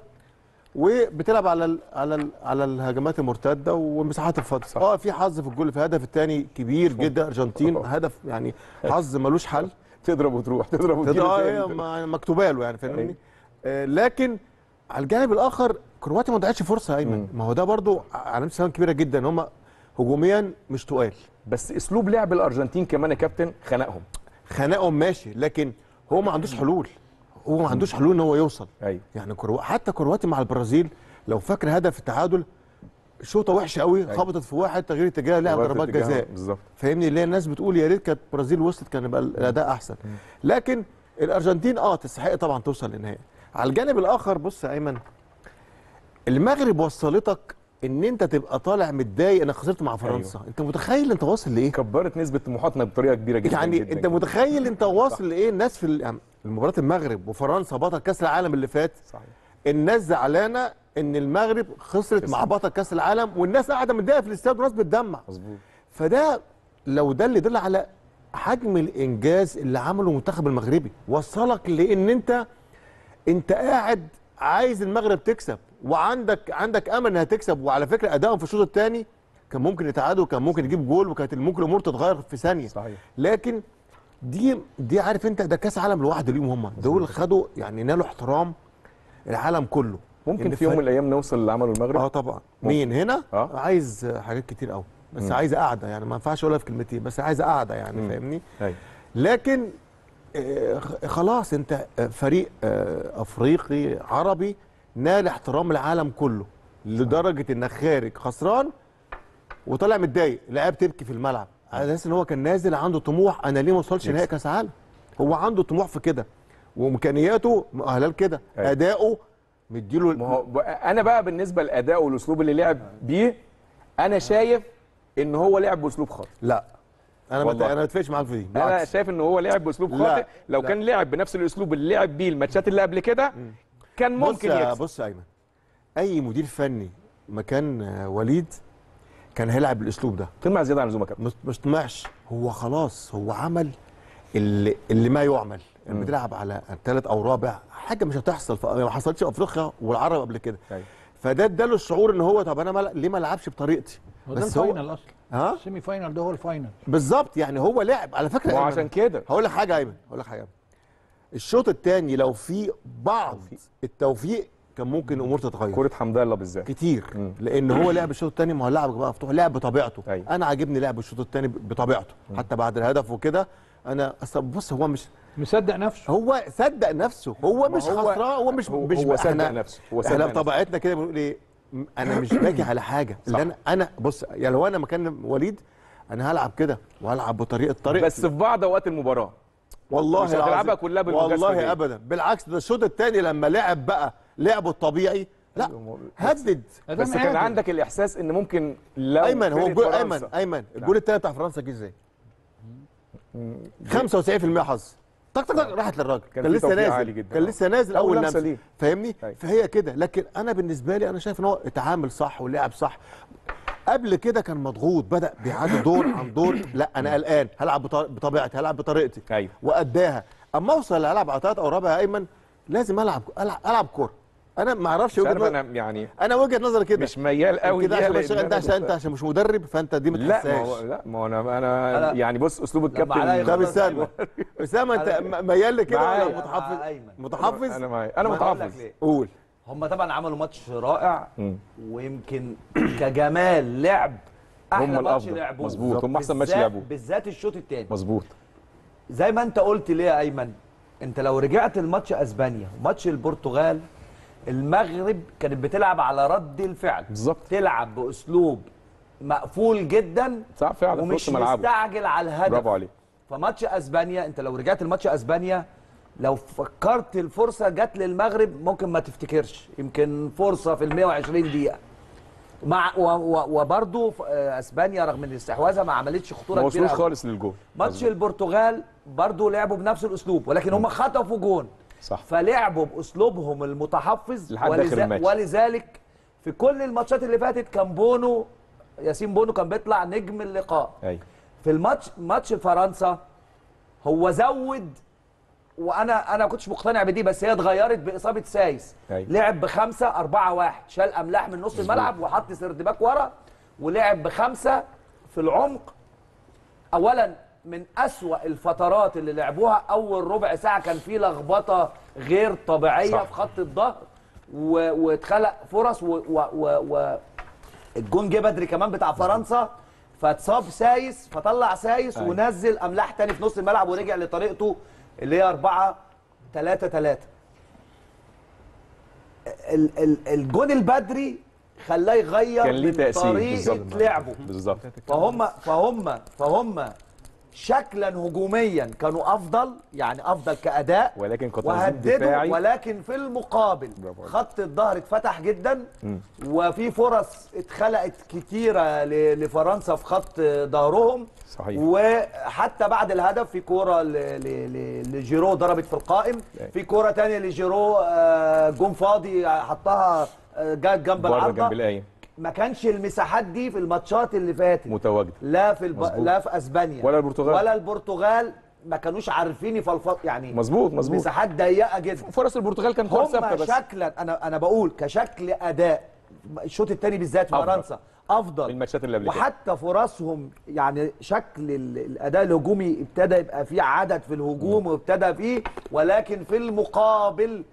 وبتلعب على ال على ال على الهجمات المرتده والمساحات الفاضيه صح. اه في حظ في الجول في الهدف الثاني كبير جدا ارجنتين هدف يعني حظ ملوش حل تضرب وتروح تضرب وتجيب تضرب تاني. آه، ما- مكتوبه له يعني فاهمني آه، لكن على الجانب الاخر كرواتيا ما ضيعتش فرصه يا ايمن ما هو ده برضو علامه استفهام كبيره جدا ان هم هجوميا مش تقال بس اسلوب لعب الارجنتين كمان يا كابتن خنقهم خناقهم ماشي لكن هو ما عندوش حلول هو ما عندوش حلول ان هو يوصل ايوه يعني كرو... حتى كرواتيا مع البرازيل لو فاكر هدف التعادل شوطه وحشه قوي خبطت في واحد تغيير اتجاه لعب غيرت ضربات اتجاهها جزاء بالظبط فاهمني ليه الناس بتقول يا ريت كانت البرازيل وصلت كان يبقى الاداء احسن لكن الارجنتين اه تستحق طبعا توصل للنهائي على الجانب الاخر بص يا ايمن المغرب وصلتك ان انت تبقى طالع متضايق انك خسرت مع فرنسا أيوه. انت متخيل انت واصل لايه كبرت نسبه طموحاتنا بطريقه كبيره جدا يعني جدا انت جداً. متخيل انت واصل لايه الناس في ال- يعني المباراه المغرب وفرنسا بطل كاس العالم اللي فات صحيح الناس زعلانه ان المغرب خسرت مع بطل كاس العالم والناس قاعده متضايقه في الاستاد والناس بتدمع مظبوط فده لو ده اللي يدل على حجم الانجاز اللي عمله المنتخب المغربي وصلك لان انت انت قاعد عايز المغرب تكسب وعندك عندك امل انها تكسب وعلى فكره ادائهم في الشوط الثاني كان ممكن يتعادل وكان ممكن يجيب جول وكانت ممكن الامور تتغير في ثانيه صحيح لكن دي دي عارف انت ده كاس عالم لوحده ليهم هم دول خدوا يعني نالوا احترام العالم كله ممكن إن في يوم فرق- من الايام نوصل اللي عمله المغرب اه طبعا مين هنا آه. عايز حاجات كتير قوي بس مم. عايزه قاعده يعني ما ينفعش اقولها في كلمتين بس عايزه قاعده يعني مم. فاهمني ايوه لكن آه، خ- خلاص انت آه، فريق آه، افريقي عربي نال احترام العالم كله لدرجه انك خارج خسران وطالع متضايق لاعب تبكي في الملعب على اساس ان هو كان نازل عنده طموح انا ليه ما وصلش نهائي كاس عالم هو عنده طموح في كده وامكانياته مؤهله لكده أيوة. اداؤه مديله ما هو ب- انا بقى بالنسبه لادائه والاسلوب اللي لعب بيه انا شايف ان هو لعب باسلوب خاطئ لا انا والله. مت... انا ما اتفقش معاك في دي انا بالعكس. شايف ان هو لعب باسلوب لا، خاطئ لو لا. كان لعب بنفس الاسلوب اللي لعب بيه الماتشات اللي قبل كده كان بص ممكن يا- يكسب بص يا ايمن اي مدير فني مكان آه، وليد كان هيلعب بالاسلوب ده طمع زياده عن اللزوم يا كابتن مش مش طمعش هو خلاص هو عمل اللي, اللي ما يعمل يعني بتلعب على ثالث او رابع حاجه مش هتحصل في ما حصلتش في افريقيا والعرب قبل كده أيوة. فده اداله الشعور ان هو طب انا ما ليه ما العبش بطريقتي هو ده بس هو الفاينل اصلا ها السيمي فاينل ده هو الفاينل بالظبط يعني هو لعب على فكره ما هو أيمن، عشان كده هقول لك حاجه يا ايمن هقول لك حاجه الشوط الثاني لو في بعض التوفيق كان ممكن الامور تتغير كره حمدان الله بالذات كتير مم. لان هو لعب الشوط الثاني ما هو لعب بقى مفتوح لعب بطبيعته أيوة. انا عاجبني لعب الشوط الثاني بطبيعته حتى بعد الهدف وكده انا اصل بص هو مش مصدق نفسه هو صدق نفسه هو ما مش هو- خسران هو مش هو- مش هو صدق إحنا- نفسه، هو صدق احنا نفسه. بطبيعتنا كده بنقول ايه م- انا مش باجي على حاجه اللي انا انا بص يعني لو انا مكان وليد انا هلعب كده وهلعب بطريقه طريقتي بس في بعض اوقات المباراه والله مش هتلعبها العظيم. كلها بالمجازفة دي. والله ابدا بالعكس ده الشوط الثاني لما لعب بقى لعبه الطبيعي لا هدد ده بس كان مهاجم. عندك الاحساس ان ممكن لو ايمن هو فرقة الجول فرنسا- ايمن ايمن الجول الثاني بتاع فرنسا جه ازاي 95% حظ طق طق طق راحت للراجل كان كان, في لسه توفيق نازل عالي جدا. كان لسه نازل أول اول لمسة لمسه ليه. فاهمني أيوة. فهي كده لكن انا بالنسبه لي انا شايف ان هو اتعامل صح ولعب صح قبل كده كان مضغوط بدا بيعدي دور عن دور لا انا قلقان هلعب بط- بطبيعتي هلعب بطريقتي ايوه واداها اما اوصل العب على ثلاث او رابع يا ايمن لازم العب العب, ألعب كوره انا ما اعرفش مش وجهه عارف نظر- انا يعني انا وجهه نظري كده مش ميال قوي كده ليها عشان بس لأن انت أنا عشان انت عشان مش مدرب فانت دي ما لا ما تحسهاش هو لا ما هو انا انا أنا- يعني بص اسلوب لما عليا الكابتن طب خلاص استنى أيوة. اسامه انت أنا- م- ميال لي كده معايا. ولا متحفظ مع أيمن. متحفظ انا معايا انا ما هقول لك متحفظ ليه. قول هم طبعا عملوا ماتش رائع مم. ويمكن كجمال لعب احلى هم ماتش الافضل لعبوه مظبوط هم احسن ماتش بالذات- لعبوه بالذات الشوط الثاني مظبوط زي ما انت قلت ليه يا ايمن انت لو رجعت الماتش اسبانيا وماتش البرتغال المغرب كانت بتلعب على رد الفعل بالظبط تلعب باسلوب مقفول جدا صح فعلا في ومش وسط ملعبه مستعجل على الهدف برافو عليك فماتش اسبانيا انت لو رجعت الماتش اسبانيا لو فكرت الفرصه جت للمغرب ممكن ما تفتكرش يمكن فرصه في ال 120 دقيقه مع و- و- وبرضه ف- آه، اسبانيا رغم ان استحواذها ما عملتش خطوره ما كبيره وصلوش أوي. خالص للجول ماتش مظبوط. البرتغال برضه لعبوا بنفس الاسلوب ولكن هم خطفوا جون صح فلعبوا باسلوبهم المتحفظ لحد آخر الماتش. ولذلك في كل الماتشات اللي فاتت كان بونو ياسين بونو كان بيطلع نجم اللقاء ايوه في الماتش ماتش فرنسا هو زود وانا انا ما كنتش مقتنع بدي بس هي اتغيرت باصابه سايس أيوة. لعب بخمسه أربعة واحد شال املاح من نص الملعب وحط سردباك ورا ولعب بخمسه في العمق اولا من أسوأ الفترات اللي لعبوها اول ربع ساعه كان في لخبطه غير طبيعيه صح. في خط الظهر و- واتخلق فرص و, و, و, و الجون جه بدري كمان بتاع فرنسا فاتصاب سايس فطلع سايس أيوة. ونزل املاح تاني في نص الملعب ورجع لطريقته اللي هي 4 3 3 ال- ال- الجون البدري خلاه يغير كان ليه من تاثير طريقه بالظبط. لعبه بالظبط فهم فهم فهم شكلا هجوميا كانوا افضل يعني افضل كاداء ولكن كتنظيم وهددوا دفاعي ولكن في المقابل برافو عليك. خط الظهر اتفتح جدا مم. وفي فرص اتخلقت كتيره ل- لفرنسا في خط ظهرهم صحيح. وحتى بعد الهدف في كوره ل- ل- ل- لجيرو ضربت في القائم أيوة. في كوره تانية لجيرو آه، جون فاضي حطها آه، جت جنب بره العارضه جنب القايم ما كانش المساحات دي في الماتشات اللي فاتت متواجده لا في الب... مظبوط. لا في اسبانيا ولا البرتغال. ولا البرتغال ما كانوش عارفين يفلفط يعني مظبوط مظبوط مساحات ضيقه جدا فرص البرتغال كانت فرص ثابته هم بس شكلا انا انا بقول كشكل اداء الشوط الثاني بالذات في أفضل. فرنسا افضل الماتشات اللي قبل كده وحتى فرصهم يعني شكل ال- الاداء الهجومي ابتدى يبقى فيه عدد في الهجوم وابتدى فيه ولكن في المقابل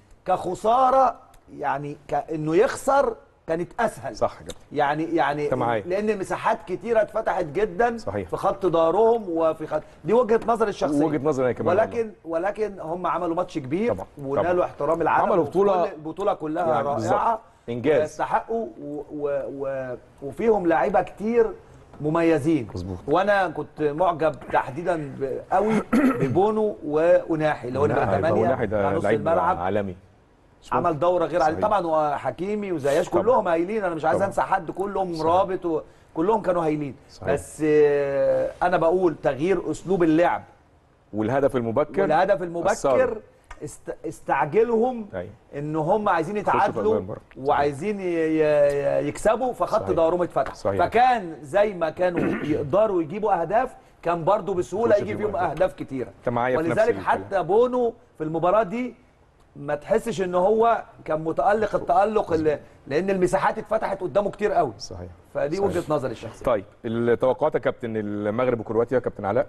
كخساره يعني كانه يخسر كانت اسهل صح كده يعني يعني أنت معايا. لان المساحات كتيره اتفتحت جدا صحيح. في خط ظهرهم وفي خط دي وجهه نظري الشخصيه وجهة نظري أنا كمان ولكن ولكن هم عملوا ماتش كبير طبعا. ونالوا طبعا. احترام العالم عملوا بطولة- وكل البطوله كلها يعني بالظبط. رائعه إنجاز. ويستحقوا و و و وفيهم لعيبه كتير مميزين مظبوط. وانا كنت معجب تحديدا ب- قوي ببونو واناحي اللي هو نمره وناحي- 8 وناحي بتاع ده نص لعيب الملعب عالمي عمل دوره غير عاديه صحيح. طبعا وحكيمي وزياش طبعا. كلهم هايلين انا مش عايز طبعا. انسى حد كلهم رابط وكلهم كانوا هايلين صحيح. بس آه، انا بقول تغيير اسلوب اللعب والهدف المبكر والهدف المبكر أثر. است... استعجلهم أيوة. ان هم عايزين في يتعادلوا أجوان بره. صحيح. وعايزين ي... ي... يكسبوا فخط صحيح. ظهرهم اتفتح صحيح. فكان زي ما كانوا يقدروا يجيبوا اهداف كان برضو بسهوله يخش يجي فيهم فيهم أهداف. اهداف كتيره أنت معايا في نفس ولذلك الكلام. حتى بونو في المباراه دي ما تحسش ان هو كان متالق التالق اللي لان المساحات اتفتحت قدامه كتير قوي صحيح فدي صحيح. وجهه نظري الشخصيه طيب التوقعات يا كابتن المغرب وكرواتيا كابتن علاء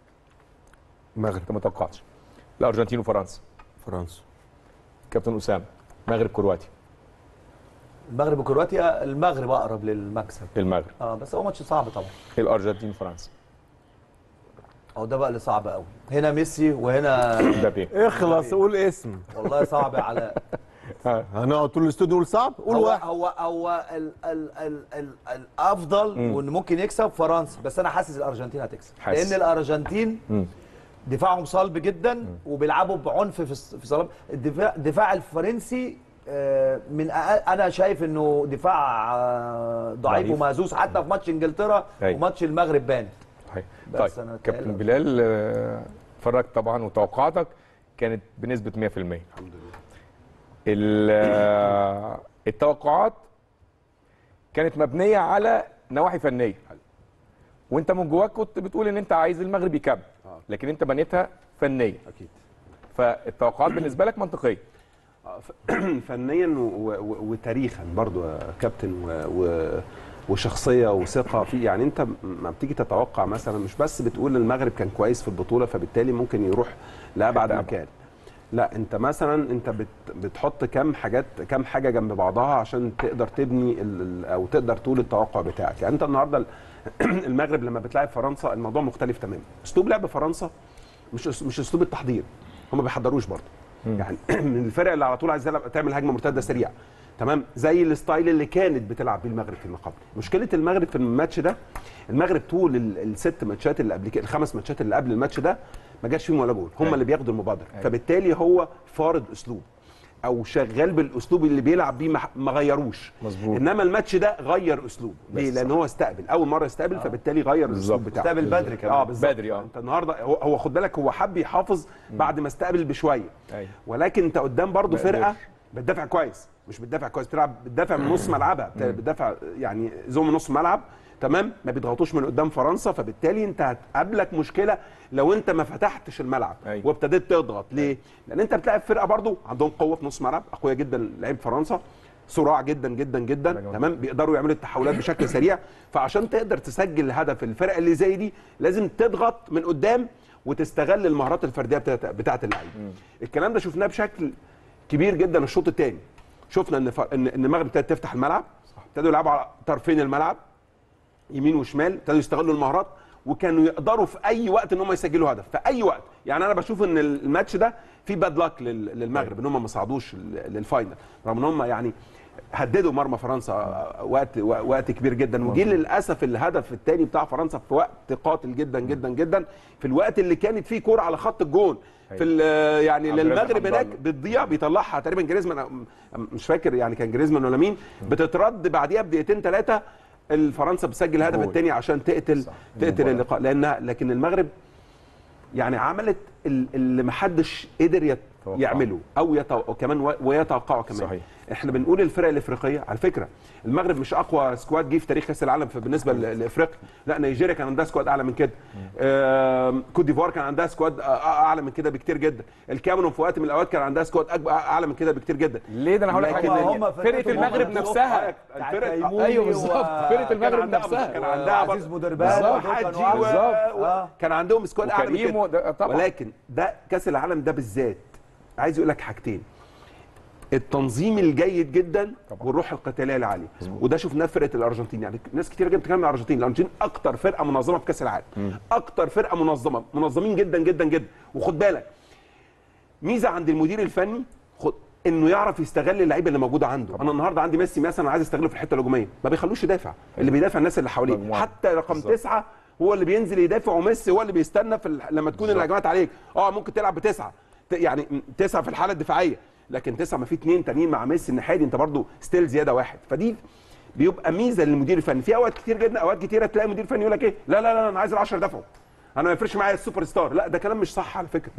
المغرب انت ما توقعتش الارجنتين وفرنسا فرنسا كابتن اسامه مغرب كرواتيا المغرب وكرواتيا المغرب اقرب للمكسب المغرب اه بس هو ماتش صعب طبعا الارجنتين فرنسا او ده بقى اللي صعب قوي هنا ميسي وهنا مبابي اخلص قول اسم والله صعب على هنقعد طول الاستوديو نقول صعب قول هو واحد هو هو ال ال ال ال الافضل وان ممكن يكسب فرنسا بس انا حاسس الارجنتين هتكسب حاسس. لان الارجنتين مم. دفاعهم صلب جدا وبيلعبوا بعنف في الس- في صلاب الدفاع الدفاع الفرنسي آه، من أقل انا شايف انه دفاع آه، ضعيف ضعيف. ومهزوز حتى في ماتش انجلترا أيوة. وماتش المغرب بان صحيح بس طيب أنا كابتن تهيألي- بلال آه، اتفرجت طبعا وتوقعاتك كانت بنسبه 100% الحمد لله التوقعات كانت مبنيه على نواحي فنيه وانت من جواك كنت بتقول ان انت عايز المغرب يكمل لكن انت بنيتها فنيه اكيد فالتوقعات بالنسبه لك منطقيه آه، ف- فنيا و- و- وتاريخا برضو يا كابتن و- و- وشخصيه وثقه في يعني انت م- ما بتيجي تتوقع مثلا مش بس بتقول المغرب كان كويس في البطوله فبالتالي ممكن يروح لابعد حتة مكان لا انت مثلا انت بت بتحط كام حاجات كام حاجه جنب بعضها عشان تقدر تبني ال- ال- او تقدر تقول التوقع بتاعك يعني انت النهارده ال- المغرب لما بتلاعب فرنسا الموضوع مختلف تماما اسلوب لعب فرنسا مش أس- مش اسلوب التحضير هم ما بيحضروش برضه يعني من الفرق اللي على طول عايز تلعب- تعمل هجمه مرتده سريعه تمام زي الستايل اللي كانت بتلعب بيه المغرب في المقابل مشكله المغرب في الماتش ده المغرب طول ال- الست ماتشات اللي قبل كده الخمس ماتشات اللي قبل الماتش ده ما جاش فيهم ولا جول هم أيوة. اللي بياخدوا المبادره أيوة. فبالتالي هو فارض اسلوب او شغال بالاسلوب اللي بيلعب بيه ما ح- ما غيروش مظبوط. انما الماتش ده غير اسلوب ليه بس لان صح. هو استقبل اول مره استقبل فبالتالي غير الاسلوب بالظبط. بتاعه استقبل بدري كمان. اه بالظبط بدري، آه. انت النهارده هو, هو خد بالك هو حب يحافظ بعد ما استقبل بشويه أيوة. ولكن انت قدام برضه ما فرقه قدرش. بتدافع كويس مش بتدافع كويس بتلعب بتدافع من نص ملعبها بت- بتدافع يعني زوم من نص ملعب تمام ما بيضغطوش من قدام فرنسا فبالتالي انت هتقابلك مشكله لو انت ما فتحتش الملعب أيوة. وابتديت تضغط ليه لان انت بتلاعب فرقه برضه عندهم قوه في نص ملعب اقوياء جدا لعيب فرنسا صراع جدا جدا جدا تمام بيقدروا يعملوا التحولات بشكل سريع فعشان تقدر تسجل هدف الفرق اللي زي دي لازم تضغط من قدام وتستغل المهارات الفرديه بتاعت بتاعت اللعيبه الكلام ده شفناه بشكل كبير جدا الشوط الثاني شفنا ان ف... ان إن المغرب ابتدت تفتح الملعب ابتدوا يلعبوا على طرفين الملعب يمين وشمال ابتدوا يستغلوا المهارات وكانوا يقدروا في اي وقت ان هم يسجلوا هدف في اي وقت يعني انا بشوف ان الماتش ده في باد لك للمغرب ان هم ما صعدوش لل- للفاينل رغم ان هم يعني هددوا مرمى فرنسا وقت وقت كبير جدا وجي للاسف الهدف الثاني بتاع فرنسا في وقت قاتل جدا جدا جدا في الوقت اللي كانت فيه كوره على خط الجون في ال- يعني عبد الرزاق للمغرب حمد هناك الله. بتضيع بيطلعها تقريبا جريزمان أم- مش فاكر يعني كان جريزمان ولا مين بتترد بعديها بدقيقتين ثلاثه الفرنسا بتسجل الهدف جول. الثاني عشان تقتل تقتل اللقاء لانها لكن المغرب يعني عملت ال- اللي ما حدش قدر يت- توقعه. يعمله او يتو... كمان و- ويتوقعه كمان صحيح. احنا بنقول الفرق الافريقيه على فكره المغرب مش اقوى سكواد جه في تاريخ كاس العالم في- بالنسبه ل- لافريقيا لا نيجيريا كان عندها سكواد اعلى من كده آم، كوت ديفوار كان عندها سكواد أ- أ- اعلى من كده بكتير جدا الكاميرون في وقت من الاوقات كان عندها سكواد أكبر اعلى من كده بكتير جدا ليه ده انا هقول لك لكن حاجه هم- تانية. هم فرقه فرقتهم المغرب هم نفسها بتاع الفرق- تيموني ايوه و- بالظبط فرقه كان المغرب عندها نفسها كان عندها وعزيز برضه- بودربال بالظبط. دول كانوا حجي أعلى. بالظبط. و... آه. كان عندهم سكواد اعلى من وكريم كده وده- طبعا. ولكن ده كاس العالم ده بالذات عايز يقول لك حاجتين التنظيم الجيد جدا طبعا. والروح القتاليه العاليه وده شفناه في فرقه الارجنتين يعني ناس كتير جدا بتتكلم عن الارجنتين الارجنتين اكتر فرقه منظمه في كاس العالم اكتر فرقه منظمه منظمين جدا جدا جدا وخد بالك ميزه عند المدير الفني خد انه يعرف يستغل اللعيبه اللي موجوده عنده انا النهارده عندي ميسي مثلا عايز استغله في الحته الهجوميه ما بيخلوش يدافع اللي بيدافع الناس اللي حواليه مجموعة. حتى رقم بالظبط. تسعة هو اللي بينزل يدافع وميسي هو اللي بيستنى في ال... لما تكون بالظبط. الهجمات عليك اه ممكن تلعب بتسعه ت- يعني م- تسعه في الحاله الدفاعيه لكن تسعه ما في اثنين تانيين مع ميسي الناحيه دي انت برضو ستيل زياده واحد فدي بيبقى ميزه للمدير الفني في اوقات كتير جدا اوقات كتيره تلاقي مدير فني يقول لك ايه لا لا لا انا عايز ال10 يدافعوا انا ما يفرقش معايا السوبر ستار لا ده كلام مش صح على فكره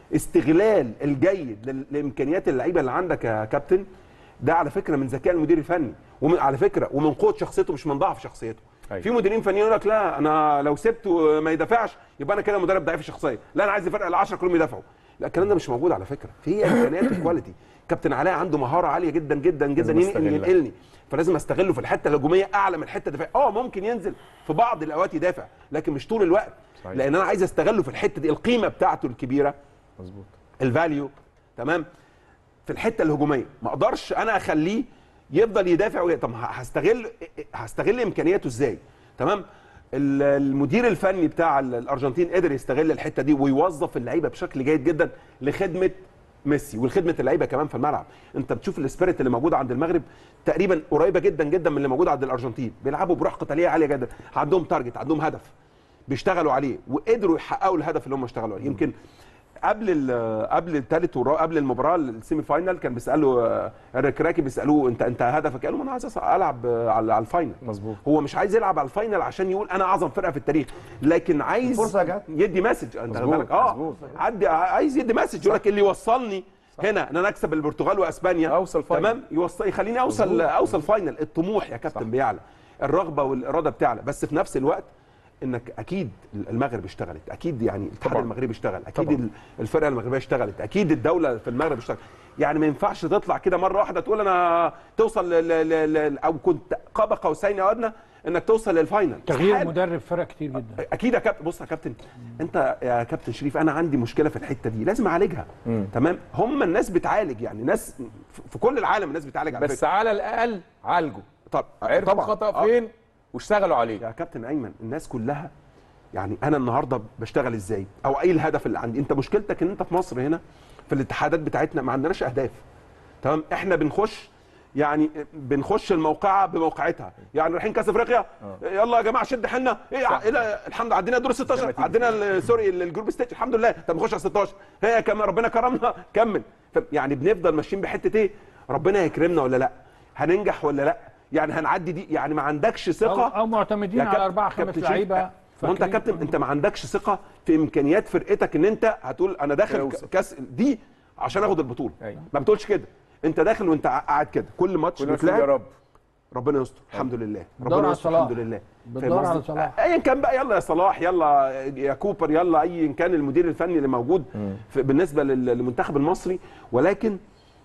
استغلال الجيد لل- لامكانيات اللعيبه اللي عندك يا كابتن ده على فكره من ذكاء المدير الفني ومن على فكره ومن قوه شخصيته مش من ضعف شخصيته أيوة. في مديرين فنيين يقول لك لا انا لو سبته ما يدافعش يبقى انا كده مدرب ضعيف الشخصيه لا انا عايز الفرقه ال10 كلهم يدافعوا لا الكلام ده مش موجود على فكره في امكانيات وكواليتي كابتن علاء عنده مهاره عاليه جدا جدا جدا لازم ين- استغلها. ينقلني فلازم استغله في الحته الهجوميه اعلى من الحته الدفاعيه اه ممكن ينزل في بعض الاوقات يدافع لكن مش طول الوقت صحيح. لان انا عايز استغله في الحته دي القيمه بتاعته الكبيره مظبوط الفاليو تمام في الحته الهجوميه ما اقدرش انا اخليه يفضل يدافع وي... طب هستغل هستغل امكانياته ازاي تمام ال- المدير الفني بتاع ال- الارجنتين قدر يستغل الحته دي ويوظف اللعيبه بشكل جيد جدا لخدمه ميسي ولخدمه اللعيبه كمان في الملعب انت بتشوف السبيريت اللي موجود عند المغرب تقريبا قريبه جدا جدا من اللي موجود عند الارجنتين بيلعبوا بروح قتاليه عاليه جدا عندهم تارجت عندهم هدف بيشتغلوا عليه وقدروا يحققوا الهدف اللي هم اشتغلوا عليه يمكن قبل ال- قبل الثالث قبل المباراه السيمي فاينال كان بيسالوا آه، الركراكي بيسالوه انت انت هدفك قال له انا عايز أص- العب آه، على على الفاينل مظبوط. هو مش عايز يلعب على الفاينل عشان يقول انا اعظم فرقه في التاريخ لكن عايز الفرصة جت. يدي مسج انت خد مظبوط، بالك اه مظبوط. عدي عايز يدي مسج يقول لك اللي يوصلني هنا ان انا اكسب البرتغال واسبانيا أوصل فاينل. تمام يوصل يخليني اوصل مظبوط. اوصل فاينل الطموح يا كابتن صح. بيعلى الرغبه والاراده بتعلى بس في نفس الوقت انك اكيد المغرب اشتغلت اكيد يعني الاتحاد طبعاً. المغربي اشتغل اكيد طبعاً. ال- الفرقه المغربيه اشتغلت اكيد الدوله في المغرب اشتغلت يعني ما ينفعش تطلع كده مره واحده تقول انا توصل ل ل ل ل او كنت قاب قوسين او ادنى انك توصل للفاينل تغيير استحالة. مدرب فرق كتير جدا اكيد يا كابتن بص يا كابتن انت يا كابتن شريف انا عندي مشكله في الحته دي لازم اعالجها تمام هم الناس بتعالج يعني ناس في- في كل العالم الناس بتعالج على بس فكره على الاقل عالجوا طب عرفوا طبعاً. الخطا آه. فين واشتغلوا عليه يا كابتن ايمن الناس كلها يعني انا النهارده بشتغل ازاي او ايه الهدف اللي عندي انت مشكلتك ان انت في مصر هنا في الاتحادات بتاعتنا ما عندناش اهداف تمام احنا بنخش يعني بنخش الموقعه بموقعتها يعني رايحين كاس افريقيا يلا يا جماعه شد حيلنا ايه ع- إيه لا، الحمد لله عدينا دور ال 16 عدينا ال- سوري ال- الجروب ستيج الحمد لله طب نخش على 16 هي كمان ربنا كرمنا كمل ف- يعني بنفضل ماشيين بحته ايه ربنا هيكرمنا ولا لا هننجح ولا لا يعني هنعدي دي يعني ما عندكش او, ثقه أو معتمدين يا على كابتن- اربعه خمس كابتن شريف، لعيبه ما هو انت يا فاكرين؟ كابتن انت ما عندكش ثقه في امكانيات فرقتك ان انت هتقول انا داخل توصل. ك- كاس دي عشان اخد البطوله أيوة. ما بتقولش كده انت داخل وانت قاعد كده كل ماتش كلنا نقول يا بتلعب رب ربنا يستر الحمد لله بتدور ربنا على يستر صلاح. الحمد لله بتدور فاهم على قصدي؟ صلاح. ايا كان بقى يلا يا صلاح يلا يا كوبر يلا ايا كان المدير الفني اللي موجود في بالنسبه لل- للمنتخب المصري ولكن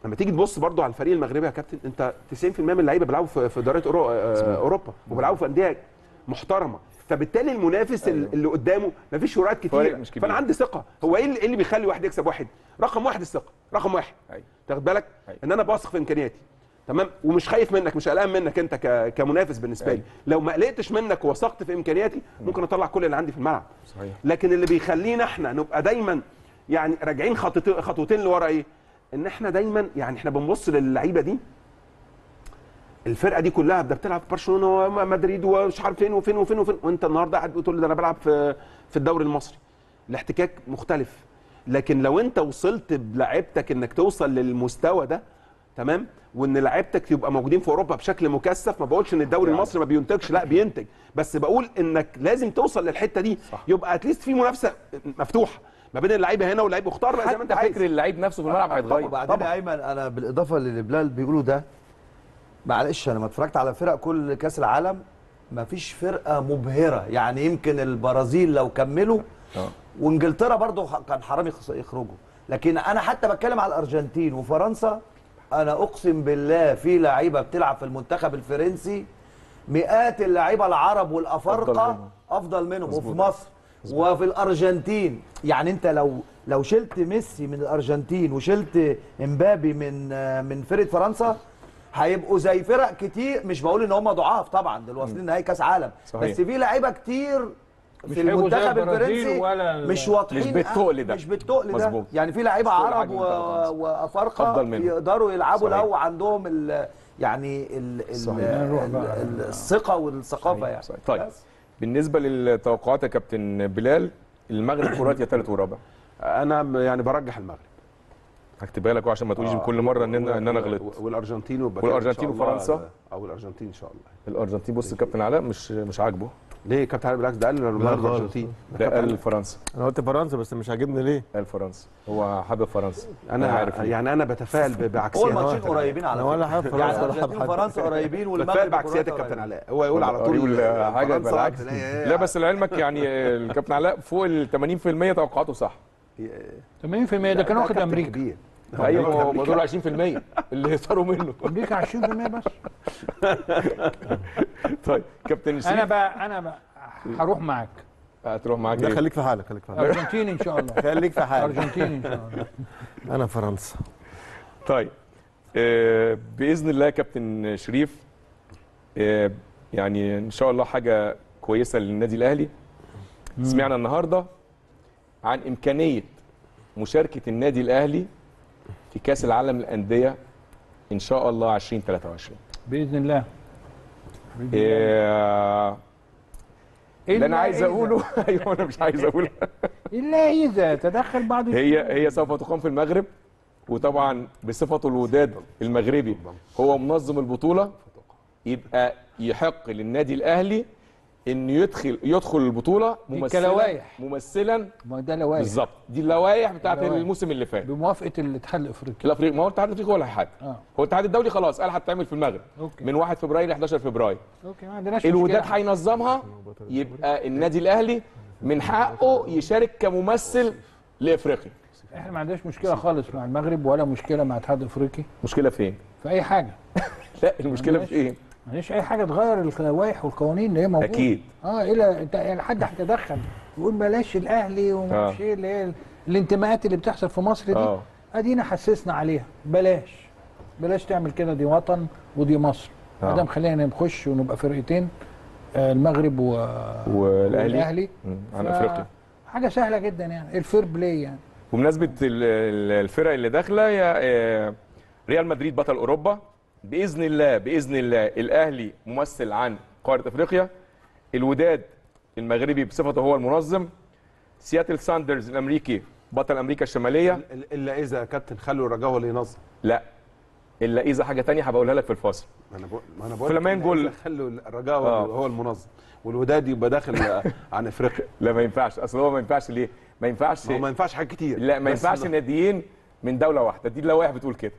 لما تيجي تبص برضو على الفريق المغربي يا كابتن انت 90% من اللعيبه بيلعبوا في في دوريات أورو- آه، اوروبا وبيلعبوا في انديه محترمه فبالتالي المنافس أيوه. اللي قدامه مفيش فروقات كتير فارق مش كبير. فانا عندي ثقه هو ايه اللي, إيه اللي بيخلي واحد يكسب واحد رقم واحد الثقه رقم واحد أيوة. تاخد بالك أيوة. ان انا بثق في امكانياتي تمام ومش خايف منك مش قلقان منك انت ك... كمنافس بالنسبه لي أيوة. لو ما قلقتش منك ووثقت في امكانياتي ممكن اطلع كل اللي عندي في الملعب صحيح. لكن اللي بيخلينا احنا نبقى دايما يعني راجعين خطوتين خطوتين لورا ايه ان احنا دايما يعني احنا بنبص للعيبه دي الفرقه دي كلها ده بتلعب في برشلونه ومدريد ومش عارف فين وفين وفين وفين وانت النهارده قاعد بتقول ده انا بلعب في في الدوري المصري الاحتكاك مختلف لكن لو انت وصلت بلعيبتك انك توصل للمستوى ده تمام وان لعيبتك يبقى موجودين في اوروبا بشكل مكثف ما بقولش ان الدوري المصري ما بينتجش لا بينتج بس بقول انك لازم توصل للحته دي صح. يبقى اتليست في منافسه مفتوحه ما بين اللعيبه هنا واللعيب اختار بقى زي ما انت حتى عايز فكر اللعيب نفسه في الملعب هيتغير وبعدين طبعاً. ايمن انا بالاضافه للي بلال بيقولوا ده معلش انا لما اتفرجت على فرق كل كاس العالم مفيش فرقه مبهره يعني يمكن البرازيل لو كملوا آه. وانجلترا برضو ح- كان حرام يخس- يخرجوا لكن انا حتى بتكلم على الارجنتين وفرنسا انا اقسم بالله في لعيبه بتلعب في المنتخب الفرنسي مئات اللعيبه العرب والافارقه منهم. افضل منهم وفي مظبوط. مصر وفي الارجنتين يعني انت لو لو شلت ميسي من الارجنتين وشلت امبابي من آه، من فرقه فرنسا هيبقوا زي فرق كتير مش بقول ان هم ضعاف طبعا دول واصلين نهائي كاس عالم صحيح. بس في لعيبه كتير مش في هيبقوا زي المنتخب البرازيل الفرنسي ولا ال- مش واضحين مش بالتقل ده. مش بالتقل ده مظبوط. يعني في لعيبه مش تقل عرب حجم و... منتخب مصر. وافارقه أفضل منهم. يقدروا يلعبوا صحيح. لو عندهم ال... يعني ال... ال... صحيح. نروح ال... بقى. ال... الثقه والثقافه صحيح. يعني صحيح. طيب بس. بالنسبه للتوقعات يا كابتن بلال المغرب كرواتيا ثالث ورابع انا م- يعني برجح المغرب هكتبها لك عشان ما تقوليش آه، كل مره ان انا ان انا و- غلطت و- والارجنتين وبقى والأرجنتين إن شاء الله- وفرنسا؟ او الارجنتين ان شاء الله الارجنتين بص كابتن علاء مش مش عاجبه ليه كابتن علي بالعكس ده قال المغرب خالص. والارجنتين ده قال فرنسا انا قلت فرنسا بس مش عاجبني ليه قال فرنسا هو حابب فرنسا انا عارف ليه. يعني انا بتفائل ب- هو بعكسيات الماتشين كابتن علاء. قريبين على أنا ولا فكرة. حابب يعني فرنسا ولا الارجنتين حابب وفرنسا قريبين والمغرب بتفائل بعكسيات وكرواتيا الكابتن قريبين. علاء هو يقول على طول يقول حاجه فرنسا بالعكس تلاقي إيه؟ لا بس لعلمك يعني الكابتن علاء فوق ال 80% توقعاته صح 80% ده كان واخد كابتن امريكا كبير. ايوه ما دول 20% اللي يختاروا منه امريكا 20% بس طيب كابتن انا شريف بقى انا بقى هروح معاك هتروح معاك لا ايه؟ خليك في حالك خليك في حالك ارجنتين ان شاء الله خليك في حالك ارجنتين ان شاء الله انا فرنسا طيب آه باذن الله يا كابتن شريف آه يعني ان شاء الله حاجه كويسه للنادي الاهلي سمعنا النهارده عن امكانيه مشاركه النادي الاهلي في كاس العالم للانديه ان شاء الله 2023 باذن الله بإذن الله. آه اللي انا إلا عايز إذا- اقوله ايوه انا مش عايز اقوله الا اذا تدخل بعض هي هي سوف تقام في المغرب وطبعا بصفته الوداد المغربي هو منظم البطوله يبقى يحق للنادي الاهلي انه يدخل يدخل البطوله دي ممثلا كلوائح. ممثلا ما ده لوائح بالظبط دي اللوائح بتاعت اللوائح. الموسم اللي فات بموافقه الاتحاد الافريقي الافريقي ما هو الاتحاد الافريقي ولا حاجه اه هو الاتحاد الدولي خلاص قال هتتعمل في المغرب اوكي من 1 فبراير ل 11 فبراير اوكي ما عندناش الوداد مشكلة. هينظمها يبقى النادي الاهلي من حقه يشارك كممثل لافريقيا احنا ما عندناش مشكله خالص مع المغرب ولا مشكله مع الاتحاد الافريقي مشكله فين في اي حاجه لا المشكله في ايه معلش اي حاجه تغير اللوائح والقوانين اللي هي موجوده اكيد اه الى انت يعني حد هيتدخل يقول بلاش الاهلي وما آه. اعرفش ايه اللي هي الانتماءات اللي بتحصل في مصر دي اه ادينا حسسنا عليها بلاش بلاش تعمل كده دي وطن ودي مصر آه. ادام خلينا نخش ونبقى فرقتين آه، المغرب و... والاهلي والاهلي مم، عن ف- افريقيا حاجه سهله جدا يعني الفير بلاي يعني بمناسبه ال- ال- الفرق اللي داخله يا آه، ريال مدريد بطل اوروبا باذن الله باذن الله الاهلي ممثل عن قاره افريقيا الوداد المغربي بصفته هو المنظم سياتل ساندرز الامريكي بطل امريكا الشماليه ال- الا اذا يا كابتن خلوا الرجاء هو اللي ينظم لا الا اذا حاجه تانية هبقولها لك في الفاصل ما انا بقول ما انا بقول فلامينجو إلا ال- إذا خلوا الرجاء هو, آه. هو المنظم والوداد يبقى داخل عن افريقيا لا ما ينفعش اصل هو ما ينفعش ليه ما ينفعش ما هو ما ينفعش حاجات كتير لا ما بس ينفعش أنا- ناديين من دوله واحده دي اللوائح بتقول كده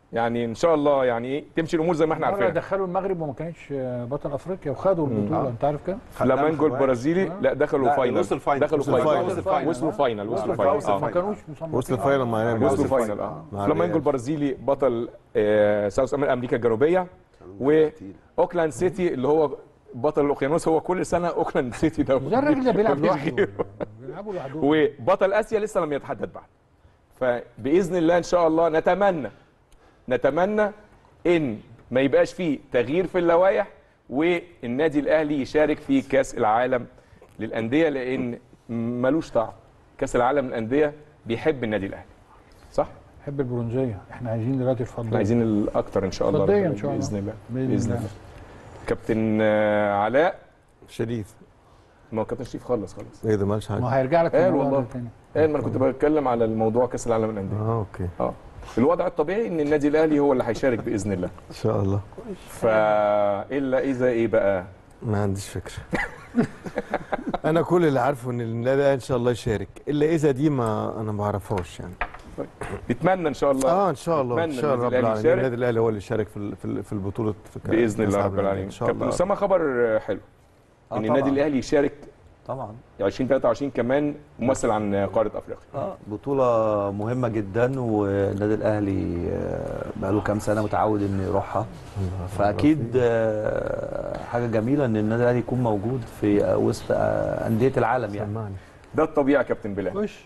يعني ان شاء الله يعني ايه تمشي الامور زي ما احنا مرة عارفين دخلوا المغرب وما كانتش بطل افريقيا وخدوا البطوله انت عارف كده فلامينجو البرازيلي لا دخلوا لا، فاينل وصل فاينل. دخلوا وصل فاينل فاينل. وصل فاينل وصلوا فاينل وصلوا فاينل وصل آه. ما كانوش مصممين وصل الفاينل مع ريال وصلوا مدريد. فاينل اه مع فلامينجو الريال. البرازيلي بطل آه، ساوث أمريكا- امريكا الجنوبيه واوكلاند سيتي اللي هو بطل الاوقيانوس هو كل سنه اوكلاند سيتي ده زي الراجل ده بيلعب مفيش لوحده غيره. بيلعبوا لوحدهم وبطل اسيا لسه لم يتحدد بعد فباذن الله ان شاء الله نتمنى نتمنى ان ما يبقاش فيه تغيير في اللوائح والنادي الاهلي يشارك في كاس العالم للانديه لان ملوش طعم كاس العالم للانديه بيحب النادي الاهلي صح بحب البرونزيه احنا عايزين دلوقتي احنا الفضيه عايزين الاكتر ان شاء الله فضية ربنا إن شاء الله. باذن الله بإذن باذن الله. الله كابتن آه، علاء شريف ما هو كابتن شريف خلص خلص ايه ده مالش حاجه ما هيرجع لك قال الموضوع والله. ده تاني قال ما انا كنت بتكلم على الموضوع كاس العالم للانديه اه اوكي اه الوضع الطبيعي ان النادي الاهلي هو اللي هيشارك باذن الله ان شاء الله فالا اذا ايه بقى ما عنديش فكره انا كل اللي عارفه ان النادي الأهلي ان شاء الله يشارك الا اذا دي ما انا ما اعرفهاش يعني نتمنى ان شاء الله اه ان شاء الله ان أتمنى شاء الله النادي رب الأهلي العالمين يشارك. النادي الاهلي هو اللي يشارك في ال- في ال- في البطوله في كأس باذن الله العالم رب العالمين ان شاء كابتن الله اسامه خبر حلو آه ان طبعاً. النادي الاهلي يشارك طبعا 2023 كمان ممثل عن قاره افريقيا اه بطولة مهمة جدا والنادي الأهلي آه، بقاله كام سنة متعود إنه يروحها فأكيد آه، حاجة جميلة إن النادي الأهلي يكون موجود في آه، وسط آه، أندية العالم يعني سمعني ده الطبيعي يا كابتن بلال خش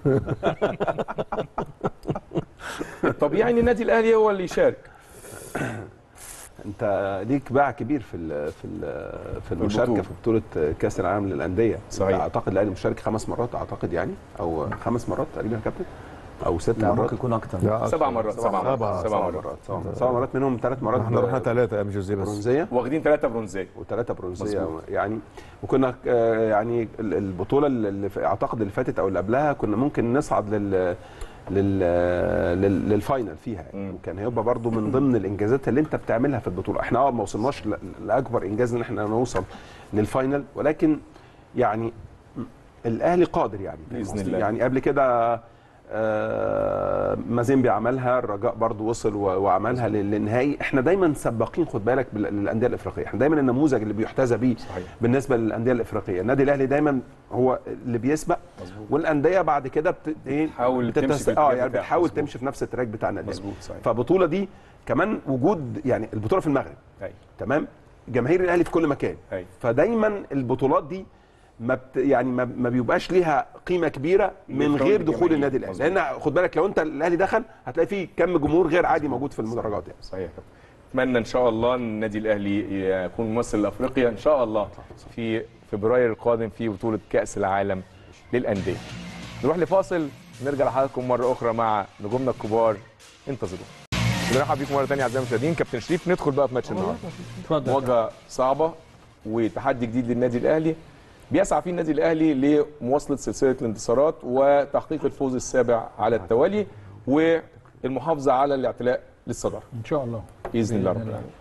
الطبيعي ان النادي الاهلي هو اللي يشارك انت ليك باع كبير في ال في ال في المشاركه البطولة. في بطوله كاس العالم للانديه صحيح. اعتقد الاهلي مشارك خمس مرات اعتقد يعني او خمس مرات تقريبا يا كابتن او ست لا مرات ممكن يكون أكتر لا، سبع مرات سبع مرات سبعة. سبع مرات سبع سبع مرات منهم ثلاث مرات احنا رحنا ثلاثه ايام جوزيه بس برونزيه واخدين ثلاثه برونزيه وثلاثه برونزيه مظبوط. يعني وكنا آه، يعني ال- البطوله اللي في- اعتقد اللي فاتت او اللي قبلها كنا ممكن نصعد لل لل لل- للفاينل فيها يعني مم. كان هيبقى برضو من ضمن الانجازات اللي انت بتعملها في البطوله احنا اه ما وصلناش ل- لاكبر انجاز ان احنا نوصل للفاينل ولكن يعني م- الاهلي قادر يعني فاهم بإذن قصدي؟ الله. يعني قبل كده آه، مازيمبي عملها الرجاء برضو وصل و- وعملها لل- للنهائي احنا دايما سباقين خد بالك بال- للانديه الافريقيه احنا دايما النموذج اللي بيحتذى بيه صحيح بالنسبه للانديه الافريقيه النادي الاهلي دايما هو اللي بيسبق مظبوط والانديه بعد كده بت... ايه بتحاول تمشي بتتس... في اه الاتجاه يعني بتاعها. بتحاول مظبوط. تمشي في نفس التراك بتاع النادي الأهلي. مظبوط صحيح فالبطوله دي كمان وجود يعني البطوله في المغرب أيوة. تمام جماهير الاهلي في كل مكان أيوة. فدايما البطولات دي ما بت يعني ما, ما بيبقاش ليها قيمه كبيره من بالفعل غير دخول الجماهير. النادي الاهلي مظبوط. لان خد بالك لو انت الاهلي دخل هتلاقي فيه كم جمهور غير عادي موجود في المدرجات يعني صحيح يا كابتن اتمنى ان شاء الله ان النادي الاهلي يكون ممثل لافريقيا ان شاء الله في فبراير القادم في بطوله كاس العالم للانديه نروح لفاصل نرجع لحضراتكم مره اخرى مع نجومنا الكبار انتظرونا بنرحب بيكم مره ثانيه اعزائي المشاهدين كابتن شريف ندخل بقى في ماتش النهارده اتفضل مواجهه صعبه وتحدي جديد للنادي الاهلي بيسعى فيه النادي الاهلي لمواصله سلسله الانتصارات وتحقيق الفوز السابع على التوالي والمحافظه على الاعتلاء للصداره ان شاء الله باذن الله رب بإذن الله. العالمين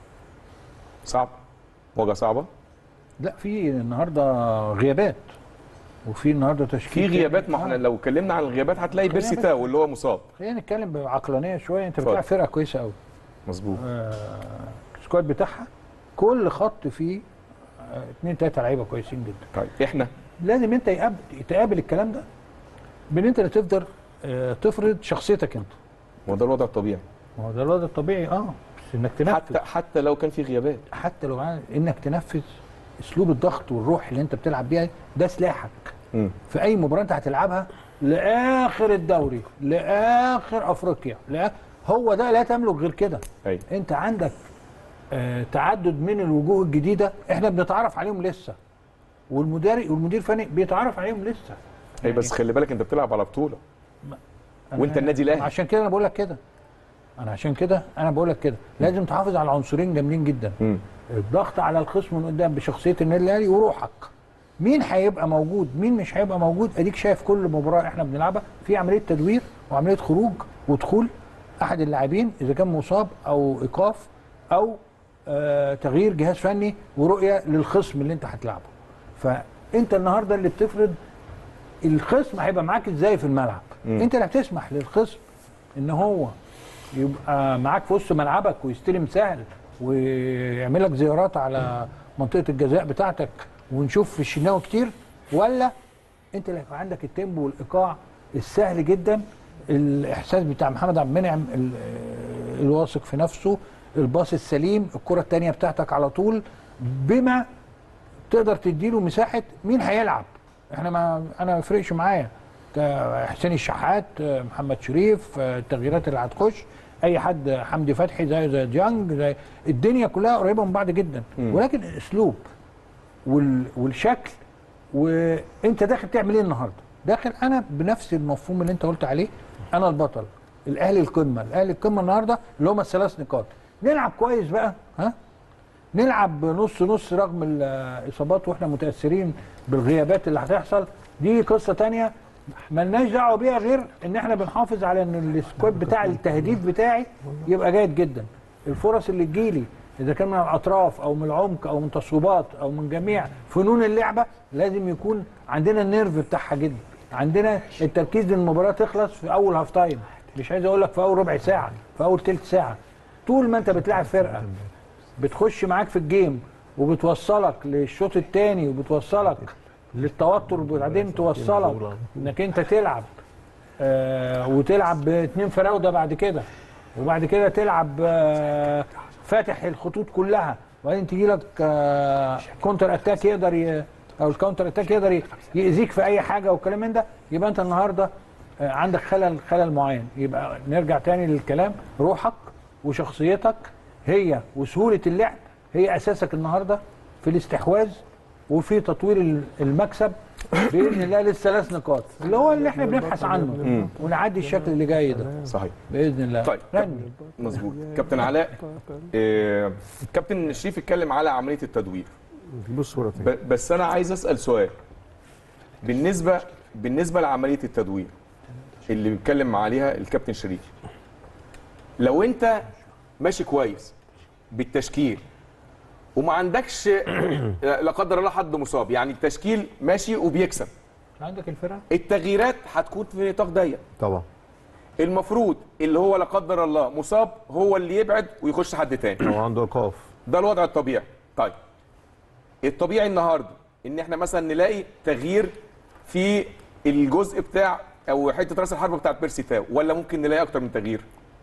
صعب مواجهه صعبه لا في النهارده غيابات وفي النهارده في تشكيل غيابات ما تاني. احنا آه. لو اتكلمنا عن الغيابات هتلاقي خلينا بيرسي بس- تاو اللي هو مصاب خلينا نتكلم بعقلانيه شويه انت اتفضل. بتلعب فرقه كويسه قوي مظبوط آه، السكواد بتاعها كل خط فيه آه، اثنين ثلاثه لعيبه كويسين جدا طيب احنا لازم انت يقابل تقابل الكلام ده بان انت اللي تقدر آه، تفرض شخصيتك انت ما هو ده الوضع الطبيعي ما هو ده الوضع الطبيعي اه بس انك تنفذ حتى حتى لو كان في غيابات حتى لو عايز- انك تنفذ اسلوب الضغط والروح اللي انت بتلعب بيها ده سلاحك مم. في اي مباراه انت هتلعبها لاخر الدوري لاخر افريقيا لا هو ده لا تملك غير كده ايوه انت عندك آه تعدد من الوجوه الجديده احنا بنتعرف عليهم لسه والمدير والمدير الفني بيتعرف عليهم لسه اي بس خلي بالك انت بتلعب على بطوله أنا- وانت النادي الاهلي عشان كده انا بقول لك كده انا عشان كده انا بقول لك كده لازم تحافظ على عنصرين جامدين جدا مم. الضغط على الخصم من قدام بشخصيه النادي الاهلي وروحك مين هيبقى موجود مين مش هيبقى موجود اديك شايف كل مباراه احنا بنلعبها في عمليه تدوير وعمليه خروج ودخول احد اللاعبين اذا كان مصاب او ايقاف او آه تغيير جهاز فني ورؤيه للخصم اللي انت هتلعبه فانت النهارده اللي بتفرض الخصم هيبقى معاك ازاي في الملعب مم. انت اللي بتسمح للخصم ان هو يبقى معاك في وسط ملعبك ويستلم سهل ويعمل لك زيارات على منطقه الجزاء بتاعتك ونشوف في الشناوي كتير ولا انت اللي هيبقى عندك التيمبو والايقاع السهل جدا الاحساس بتاع محمد عبد المنعم ال- الواثق في نفسه الباص السليم الكره الثانيه بتاعتك على طول بما تقدر تديله مساحه مين هيلعب احنا ما انا ما يفرقش معايا ك- حسين الشحات محمد شريف التغييرات اللي هتخش اي حد حمدي فتحي زي زي ديانج زي الدنيا كلها قريبه من بعض جدا ولكن الاسلوب وال والشكل وانت داخل تعمل ايه النهارده؟ داخل انا بنفس المفهوم اللي انت قلت عليه انا البطل الاهلي القمه الاهلي القمه النهارده اللي هم الثلاث نقاط نلعب كويس بقى ها نلعب نص نص رغم الاصابات واحنا متاثرين بالغيابات اللي هتحصل دي قصه تانية ملناش دعوه بيها غير ان احنا بنحافظ على ان السكواد بتاع التهديف بتاعي يبقى جيد جدا الفرص اللي تجيلي اذا كان من الاطراف او من العمق او من تصويبات او من جميع فنون اللعبه لازم يكون عندنا النيرف بتاعها جدا عندنا التركيز ان المباراه تخلص في اول هاف تايم مش عايز اقول لك في اول ربع ساعه في اول ثلث ساعه طول ما انت بتلاعب فرقه بتخش معاك في الجيم وبتوصلك للشوط الثاني وبتوصلك للتوتر وبعدين توصلك انك انت تلعب آه وتلعب باثنين فراوده بعد كده وبعد كده تلعب آه فاتح الخطوط كلها وبعدين تجي لك آه كونتر اتاك يقدر ي... او الكاونتر اتاك يقدر ي- يأذيك في اي حاجه والكلام من ده يبقى انت النهارده آه عندك خلل خلل معين يبقى نرجع تاني للكلام روحك وشخصيتك هي وسهوله اللعب هي اساسك النهارده في الاستحواذ وفي تطوير ال- المكسب باذن الله للثلاث نقاط اللي هو اللي احنا بنبحث عنه ونعدي الشكل اللي جاي ده صحيح باذن الله طيب. رني. مظبوط كابتن علاء آه، كابتن شريف اتكلم على عمليه التدوير بص صورة تاني. ب- بس انا عايز اسال سؤال بالنسبه بالنسبه لعمليه التدوير اللي بيتكلم عليها الكابتن شريف لو انت ماشي كويس بالتشكيل وما عندكش لا قدر الله حد مصاب يعني التشكيل ماشي وبيكسب عندك الفرقه التغييرات هتكون في نطاق ضيق طبعا المفروض اللي هو لا قدر الله مصاب هو اللي يبعد ويخش حد تاني هو عنده ايقاف ده الوضع الطبيعي طيب الطبيعي النهارده ان احنا مثلا نلاقي تغيير في الجزء بتاع او حته راس الحربه بتاعت بيرسي تاو ولا ممكن نلاقي اكتر من تغيير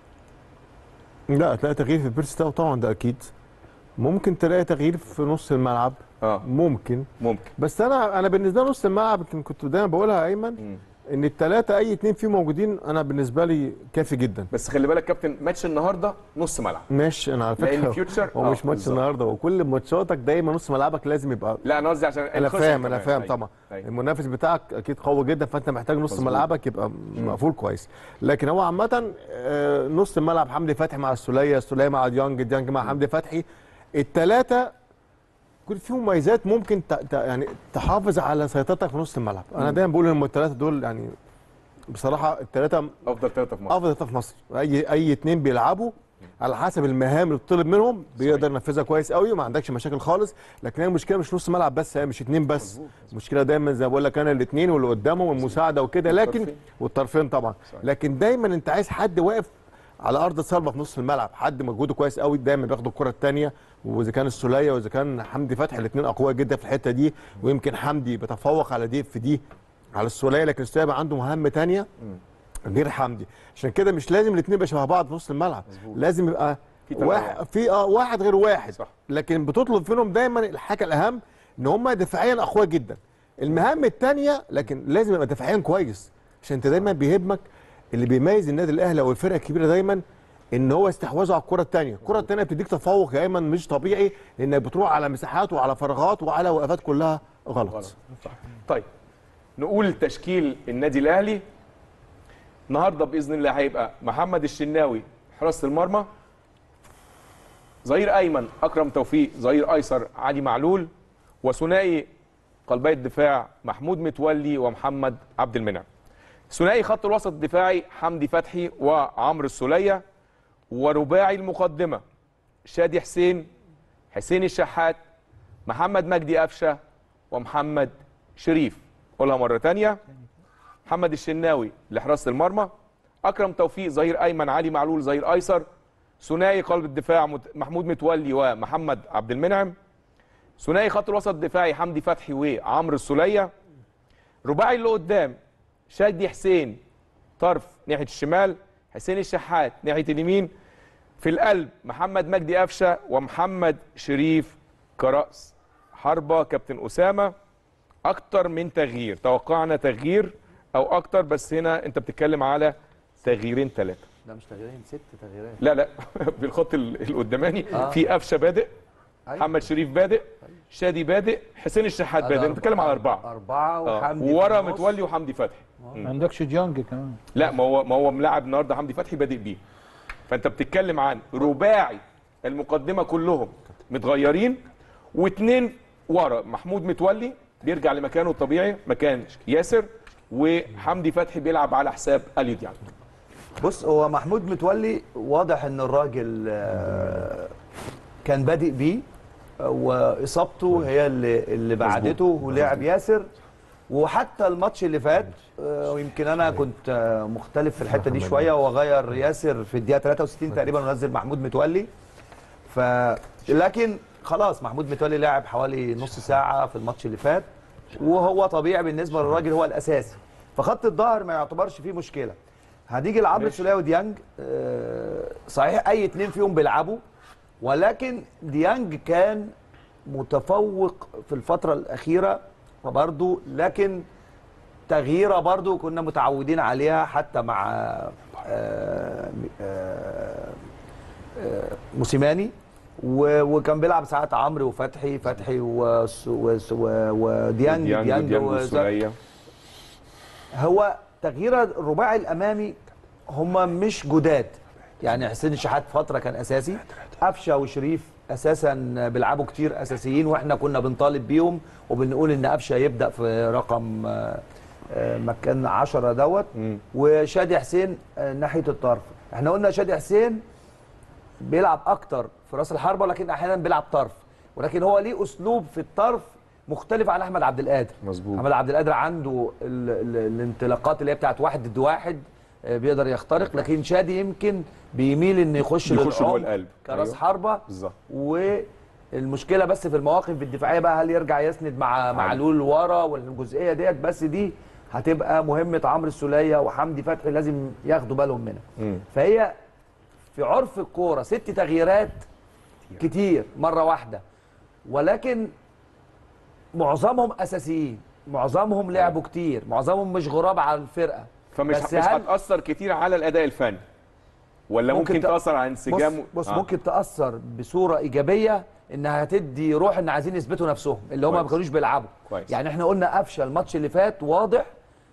لا تلاقي تغيير في بيرسي تاو طبعا ده اكيد ممكن تلاقي تغيير في نص الملعب اه ممكن ممكن بس انا انا بالنسبه لي نص الملعب يمكن كنت دايما بقولها يا ايمن ان الثلاثه اي اتنين فيهم موجودين انا بالنسبه لي كافي جدا بس خلي بالك كابتن ماتش النهارده نص ملعب ماشي انا على لان فكره فيوتشر هو مش ماتش النهارده وكل ماتشاتك دايما نص ملعبك لازم يبقى لا انا قصدي عشان انا الخصم فاهم انا كمان. فاهم أيوة. طبعا أيوة. المنافس بتاعك اكيد قوي جدا فانت محتاج نص مظبوط. ملعبك يبقى مقفول كويس لكن هو عامه آه، نص الملعب حمدي فتحي مع السوليه السوليه مع ديانج ديانج مع حمدي فتحي الثلاثه كل فيهم مميزات ممكن ت... ت... يعني تحافظ على سيطرتك في نص الملعب انا دايما بقول ان الثلاثه دول يعني بصراحه الثلاثه افضل ثلاثه في مصر افضل ثلاثه في مصر اي اي اتنين بيلعبوا على حسب المهام اللي بتطلب منهم بيقدر ينفذها كويس قوي وما عندكش مشاكل خالص لكن هي المشكله مش نص ملعب بس هي مش اتنين بس المشكله دايما زي ما بقول لك انا الاثنين واللي قدامهم والمساعده وكده لكن والطرفين. والطرفين طبعا لكن دايما انت عايز حد واقف على ارض صلبه في نص الملعب حد مجهوده كويس قوي دايما بياخد الكره الثانيه واذا كان السوليه واذا كان حمدي فتحي الاثنين اقوياء جدا في الحته دي ويمكن حمدي بيتفوق على دي في دي على السوليه لكن السوليه بقى عنده مهام ثانيه غير حمدي عشان كده مش لازم الاثنين يبقى شبه بعض في نص الملعب لازم يبقى في تنوع. واحد في اه واحد غير واحد صح. لكن بتطلب منهم دايما الحاجه الاهم ان هم دفاعيا اقوياء جدا المهام الثانيه لكن لازم يبقى دفاعيا كويس عشان انت دايما بيهمك اللي بيميز النادي الاهلي او الفرقه الكبيره دايما ان هو استحواذه على الكره الثانيه الكره الثانيه بتديك تفوق يا ايمن مش طبيعي لانك بتروح على مساحات وعلى فراغات وعلى وقفات كلها غلط, غلط. صح طيب نقول تشكيل النادي الاهلي النهارده باذن الله هيبقى محمد الشناوي حراسه المرمى ظهير ايمن اكرم توفيق ظهير ايسر علي معلول وثنائي قلبي الدفاع محمود متولي ومحمد عبد المنعم ثنائي خط الوسط الدفاعي حمدي فتحي وعمرو السوليه ورباعي المقدمه شادي حسين حسين الشحات محمد مجدي قفشه ومحمد شريف قولها مره تانية محمد الشناوي لحراسه المرمى اكرم توفيق ظهير ايمن علي معلول ظهير ايسر ثنائي قلب الدفاع مت- محمود متولي ومحمد عبد المنعم ثنائي خط الوسط الدفاعي حمدي فتحي وعمرو السوليه رباعي اللي قدام شادي حسين طرف ناحيه الشمال حسين الشحات ناحيه اليمين في القلب محمد مجدي قفشه ومحمد شريف كراس حربه كابتن اسامه اكتر من تغيير توقعنا تغيير او اكتر بس هنا انت بتتكلم على تغييرين ثلاثه ده مش تغييرين ست تغييرات لا لا بالخط ال- القداماني آه. في قفشه بادئ أيوة. محمد شريف بادئ شادي بادئ حسين الشحات بادئ انت بتتكلم على اربعه أربعة آه. وحمدي في وورا النص. متولي وحمدي فتحي ما عندكش ديانج كمان لا ما هو ما هو ملاعب النهارده حمدي فتحي بادئ بيه فانت بتتكلم عن رباعي المقدمه كلهم متغيرين واثنين ورا محمود متولي بيرجع لمكانه الطبيعي مكان ياسر وحمدي فتحي بيلعب على حساب اليو ديانج بص هو محمود متولي واضح ان الراجل آه، كان بادئ بيه آه، واصابته هي اللي اللي بعدته ولعب ياسر وحتى الماتش اللي فات آه، ويمكن انا كنت آه، مختلف في الحته دي شويه وغير ياسر في الدقيقه 63 تقريبا ونزل محمود متولي ف لكن خلاص محمود متولي لعب حوالي نص ساعه في الماتش اللي فات وهو طبيعي بالنسبه للراجل هو الاساسي فخط الظهر ما يعتبرش فيه مشكله هتيجي لعمرو السوليه وديانج آه، صحيح اي اتنين فيهم بيلعبوا ولكن ديانج كان متفوق في الفتره الاخيره وبرضه لكن تغييره برضه كنا متعودين عليها حتى مع آه، آه، آه، موسيماني و- وكان بيلعب ساعات عمرو وفتحي فتحي وس- وس- و- وديانج ديانج ديانج وديانج وز- والسوليه هو تغيير الرباعي الامامي هم مش جداد يعني حسين الشحات فتره كان اساسي قفشه وشريف اساسا بيلعبوا كتير اساسيين واحنا كنا بنطالب بيهم وبنقول ان قفشه يبدا في رقم آه، آه، مكان 10 دوت مم. وشادي حسين آه، ناحيه الطرف احنا قلنا شادي حسين بيلعب اكتر في راس الحربه لكن احيانا بيلعب طرف ولكن هو ليه اسلوب في الطرف مختلف عن احمد عبد القادر مظبوط. احمد عبد القادر عنده ال ال الانطلاقات اللي هي بتاعت واحد ضد واحد آه، بيقدر يخترق لكن شادي يمكن بيميل انه يخش يخش جوه للعمق القلب. كراس أيوه. حربه بالظبط والمشكله بس في المواقف الدفاعيه بقى هل يرجع يسند مع معلول ورا والجزئيه ديت بس دي هتبقى مهمه عمرو السوليه وحمدي فتحي لازم ياخدوا بالهم منها مم. فهي في عرف الكوره ست تغييرات كتير مره واحده ولكن معظمهم اساسيين معظمهم لعبوا كتير معظمهم مش غراب على الفرقه فمش بس مش هل- هتاثر كتير على الاداء الفني ولا ممكن, ممكن ت- تاثر على بص, انسجام بص آه. ممكن تاثر بصوره ايجابيه انها هتدي روح ان عايزين يثبتوا نفسهم اللي هم ما كويس. كانوش بيلعبوا كويس. يعني احنا قلنا قفشه الماتش اللي فات واضح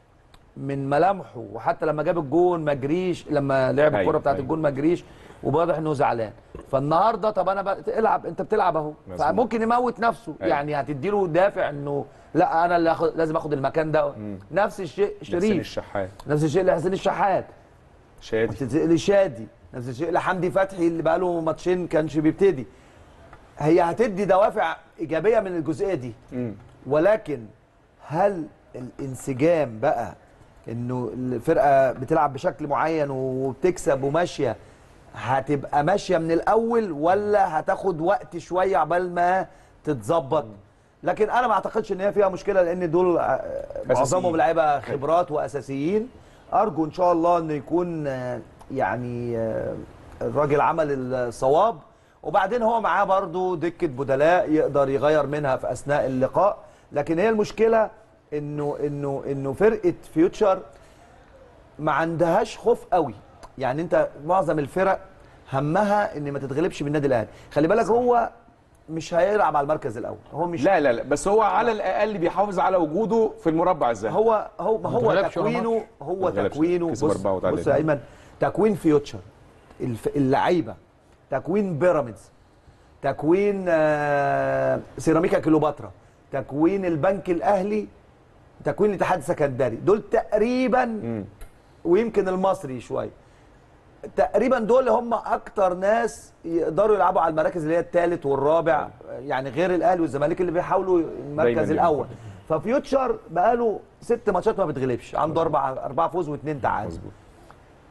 من ملامحه وحتى لما جاب الجون ما جريش لما لعب أيوة، الكره بتاعت أيوة. الجون ما جريش وواضح انه زعلان فالنهارده طب انا بقى العب انت بتلعب اهو مظبوط. فممكن يموت نفسه أيوة. يعني هتدي له دافع انه لا انا اللي أخد لازم اخد المكان ده نفس الشيء حسين شريف الشحات نفس الشيء لحسين الشحات شادي نفس الشيء لشادي نفس الشيء لحمدي فتحي اللي بقى له ماتشين كانش بيبتدي هي هتدي دوافع ايجابيه من الجزئيه دي مم. ولكن هل الانسجام بقى انه الفرقه بتلعب بشكل معين وبتكسب وماشيه هتبقى ماشيه من الاول ولا هتاخد وقت شويه عبال ما تتظبط لكن انا ما اعتقدش ان هي فيها مشكله لان دول آه، معظمهم لعيبه خبرات واساسيين ارجو ان شاء الله انه يكون آه، يعني آه، الراجل عمل الصواب وبعدين هو معاه برضو دكه بدلاء يقدر يغير منها في اثناء اللقاء لكن هي المشكله انه انه انه فرقه فيوتشر ما عندهاش خوف قوي يعني انت معظم الفرق همها ان ما تتغلبش من النادي الاهلي خلي بالك هو مش هيلعب على المركز الاول هو مش لا لا لا بس هو على الاقل بيحافظ على وجوده في المربع الذهبي هو هو ما هو اتغلبش ولا تكوينه ماتش؟ هو ما اتغلبش. تكوينه كسب بص أربعة وتعادل. بص يا ايمن تكوين فيوتشر الف- اللعيبه تكوين بيراميدز تكوين آه، سيراميكا كليوباترا تكوين البنك الاهلي تكوين الاتحاد السكندري دول تقريبا مم. ويمكن المصري شويه تقريبا دول هم اكتر ناس يقدروا يلعبوا على المراكز اللي هي الثالث والرابع يعني غير الاهلي والزمالك اللي بيحاولوا دايماً المركز يبقوا. الاول ففيوتشر بقاله ست ماتشات ما بتغلبش عنده اربع اربع فوز واثنين تعادل مظبوط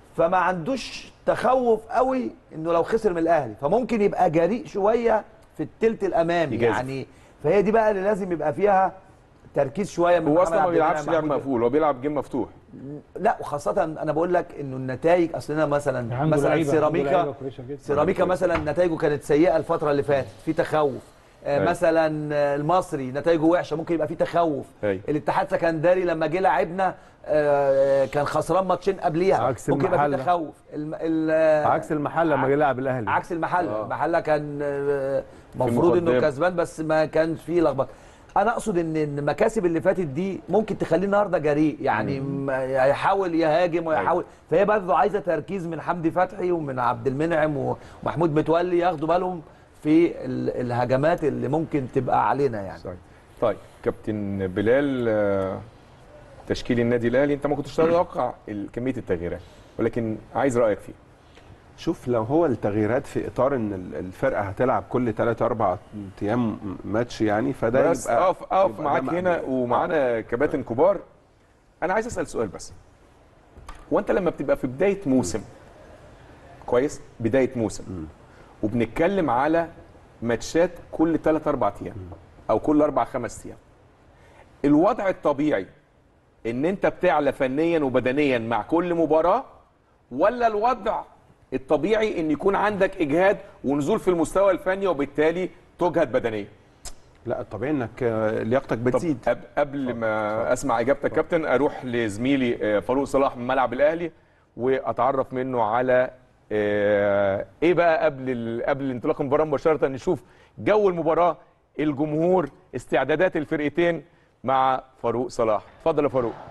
فما عندوش تخوف قوي انه لو خسر من الاهلي فممكن يبقى جريء شويه في التلت الامامي يجازف. يعني فهي دي بقى اللي لازم يبقى فيها تركيز شويه من هو محمد اصلا ما عبد بيلعبش المنعم لعب محمود. مقفول هو بيلعب جيم مفتوح لا وخاصه انا بقول لك انه النتائج اصلنا مثلا عنده مثلا لعيبة- عنده سيراميكا لعيبة كويسة جدا. سيراميكا مثلا نتائجه كانت سيئه الفتره اللي فاتت في تخوف آه، أيوة. مثلا آه، المصري نتائجه وحشه ممكن يبقى في تخوف أيوة. الاتحاد سكندري لما جه لعبنا آه، كان خسران ماتشين قبليها عكس ممكن يبقى في المحلة. تخوف الم... ال... آه، عكس المحل لما جه يلعب الاهلي عكس المحله آه. المحله كان آه، المفروض انه المقدمة. كسبان بس ما كانش فيه لخبطه انا اقصد ان ان المكاسب اللي فاتت دي ممكن تخليه النهارده جريء يعني م- هيحاول يهاجم ويحاول فهي برضه عايزه تركيز من حمدي فتحي ومن عبد المنعم ومحمود متولي ياخدوا بالهم في ال- الهجمات اللي ممكن تبقى علينا يعني صحيح. طيب كابتن بلال آه، تشكيل النادي الاهلي انت ما كنتش تتوقع ال- كميه التغييرات ولكن عايز رايك فيه شوف لو هو التغييرات في اطار ان ال- الفرقه هتلعب كل 3 4 ايام ماتش يعني فده بس يبقى اقف اقف يبقى معاك ده هنا مقبول. ومعانا كباتن كبار انا عايز اسال سؤال بس هو انت لما بتبقى في بدايه موسم كويس بدايه موسم وبنتكلم على ماتشات كل 3 4 ايام او كل 4 5 ايام الوضع الطبيعي ان انت بتعلى فنيا وبدنيا مع كل مباراه ولا الوضع الطبيعي ان يكون عندك اجهاد ونزول في المستوى الفني وبالتالي تجهد بدنيا لا الطبيعي انك آه، لياقتك طب بتزيد قب- قبل ما اسمع اجابتك كابتن اروح لزميلي آه، فاروق صلاح من ملعب الاهلي واتعرف منه على آه، ايه بقى قبل ال- قبل انطلاق المباراه مباشره نشوف جو المباراه الجمهور استعدادات الفرقتين مع فاروق صلاح اتفضل يا فاروق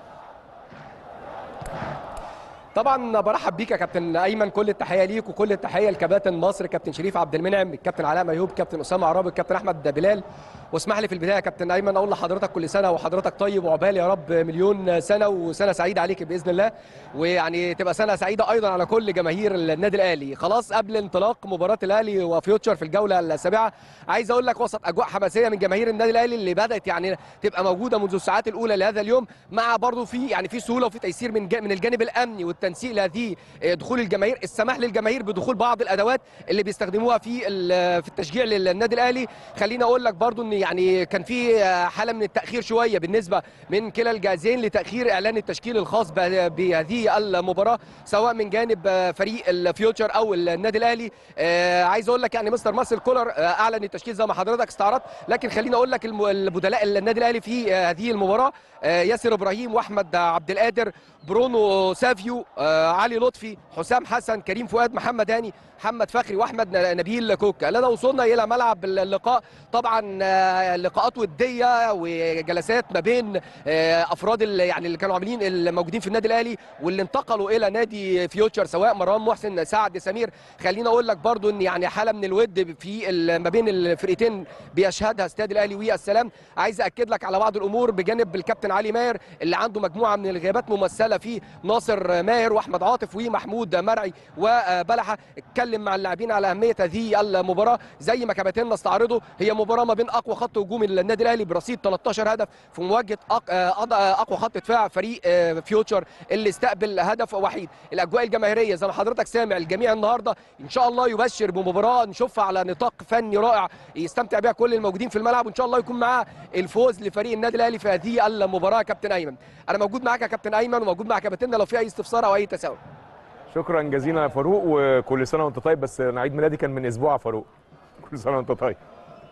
طبعا برحب بيك يا كابتن ايمن كل التحيه ليك وكل التحيه لكباتن مصر كابتن شريف عبد المنعم الكابتن علاء ميوب كابتن اسامه عرابي الكابتن احمد بلال واسمح لي في البدايه يا كابتن ايمن اقول لحضرتك كل سنه وحضرتك طيب وعقبال يا رب مليون سنه وسنه سعيده عليك باذن الله ويعني تبقى سنه سعيده ايضا على كل جماهير النادي الاهلي خلاص قبل انطلاق مباراه الاهلي وفيوتشر في الجوله السابعه عايز اقول لك وسط اجواء حماسيه من جماهير النادي الاهلي اللي بدات يعني تبقى موجوده منذ الساعات الاولى لهذا اليوم مع برضه في يعني في سهوله وفي تيسير من جا- من الجانب الامني والتنسيق لهذه آه، دخول الجماهير السماح للجماهير بدخول بعض الادوات اللي بيستخدموها في ال- في التشجيع للنادي الاهلي خليني اقول لك برضه ان يعني كان في آه، حاله من التاخير شويه بالنسبه من كلا الجهازين لتاخير اعلان التشكيل الخاص ب- بهذه المباراه سواء من جانب آه، فريق الفيوتشر او النادي الاهلي آه، عايز اقول لك يعني مستر مارسيل كولر آه، اعلن التشكيل زي ما حضرتك استعرضت لكن خليني اقول لك الم- البدلاء النادي الاهلي في آه، هذه المباراه آه، ياسر ابراهيم واحمد عبد القادر برونو سافيو آه، علي لطفي حسام حسن كريم فؤاد محمد هاني محمد فخري واحمد ن- نبيل كوكا لنا وصلنا الى ملعب اللقاء طبعا آه، لقاءات وديه وجلسات ما بين آه، افراد ال- يعني اللي كانوا عاملين الموجودين في النادي الاهلي واللي انتقلوا الى نادي فيوتشر سواء مروان محسن سعد سمير خليني اقول لك برضو ان يعني حاله من الود في ال- ما بين الفرقتين بيشهدها استاد الاهلي والسلام عايز اكد لك على بعض الامور بجانب الكابتن علي ماهر اللي عنده مجموعه من الغيابات ممثله في ناصر ماهر واحمد عاطف ومحمود مرعي وبلحه اتكلم مع اللاعبين على اهميه هذه المباراه زي ما كباتننا استعرضوا هي مباراه ما بين اقوى خط هجوم النادي الاهلي برصيد 13 هدف في مواجهه أق- آه، أض- آه، اقوى خط دفاع فريق آه، فيوتشر اللي استقبل هدف وحيد الاجواء الجماهيريه زي ما حضرتك سامع الجميع النهارده ان شاء الله يبشر بمباراه نشوفها على نطاق فني رائع يستمتع بها كل الموجودين في الملعب وان شاء الله يكون معاه الفوز لفريق النادي الاهلي في هذه المباراه يا كابتن ايمن انا موجود معاك يا كابتن ايمن وموجود مع كابتننا لو في اي استفسار او اي تساؤل شكرا جزيلا يا فاروق وكل سنه وانت طيب بس انا عيد ميلادي كان من اسبوع يا فاروق كل سنه وانت طيب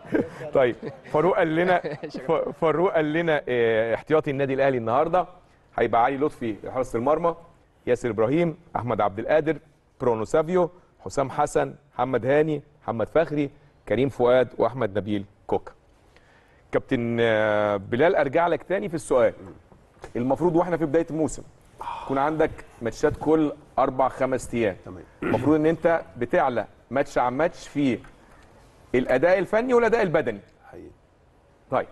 طيب فاروق قال لنا ف- فاروق قال لنا آه، احتياطي النادي الاهلي النهارده هيبقى علي لطفي حراسه المرمى ياسر ابراهيم احمد عبد القادر برونو سافيو حسام حسن محمد هاني محمد فخري كريم فؤاد واحمد نبيل كوكا كابتن آه، بلال ارجع لك تاني في السؤال المفروض واحنا في بدايه الموسم يكون عندك ماتشات كل اربع خمس ايام تمام المفروض ان انت بتعلى ماتش عن ماتش في الاداء الفني والاداء البدني حقيقي طيب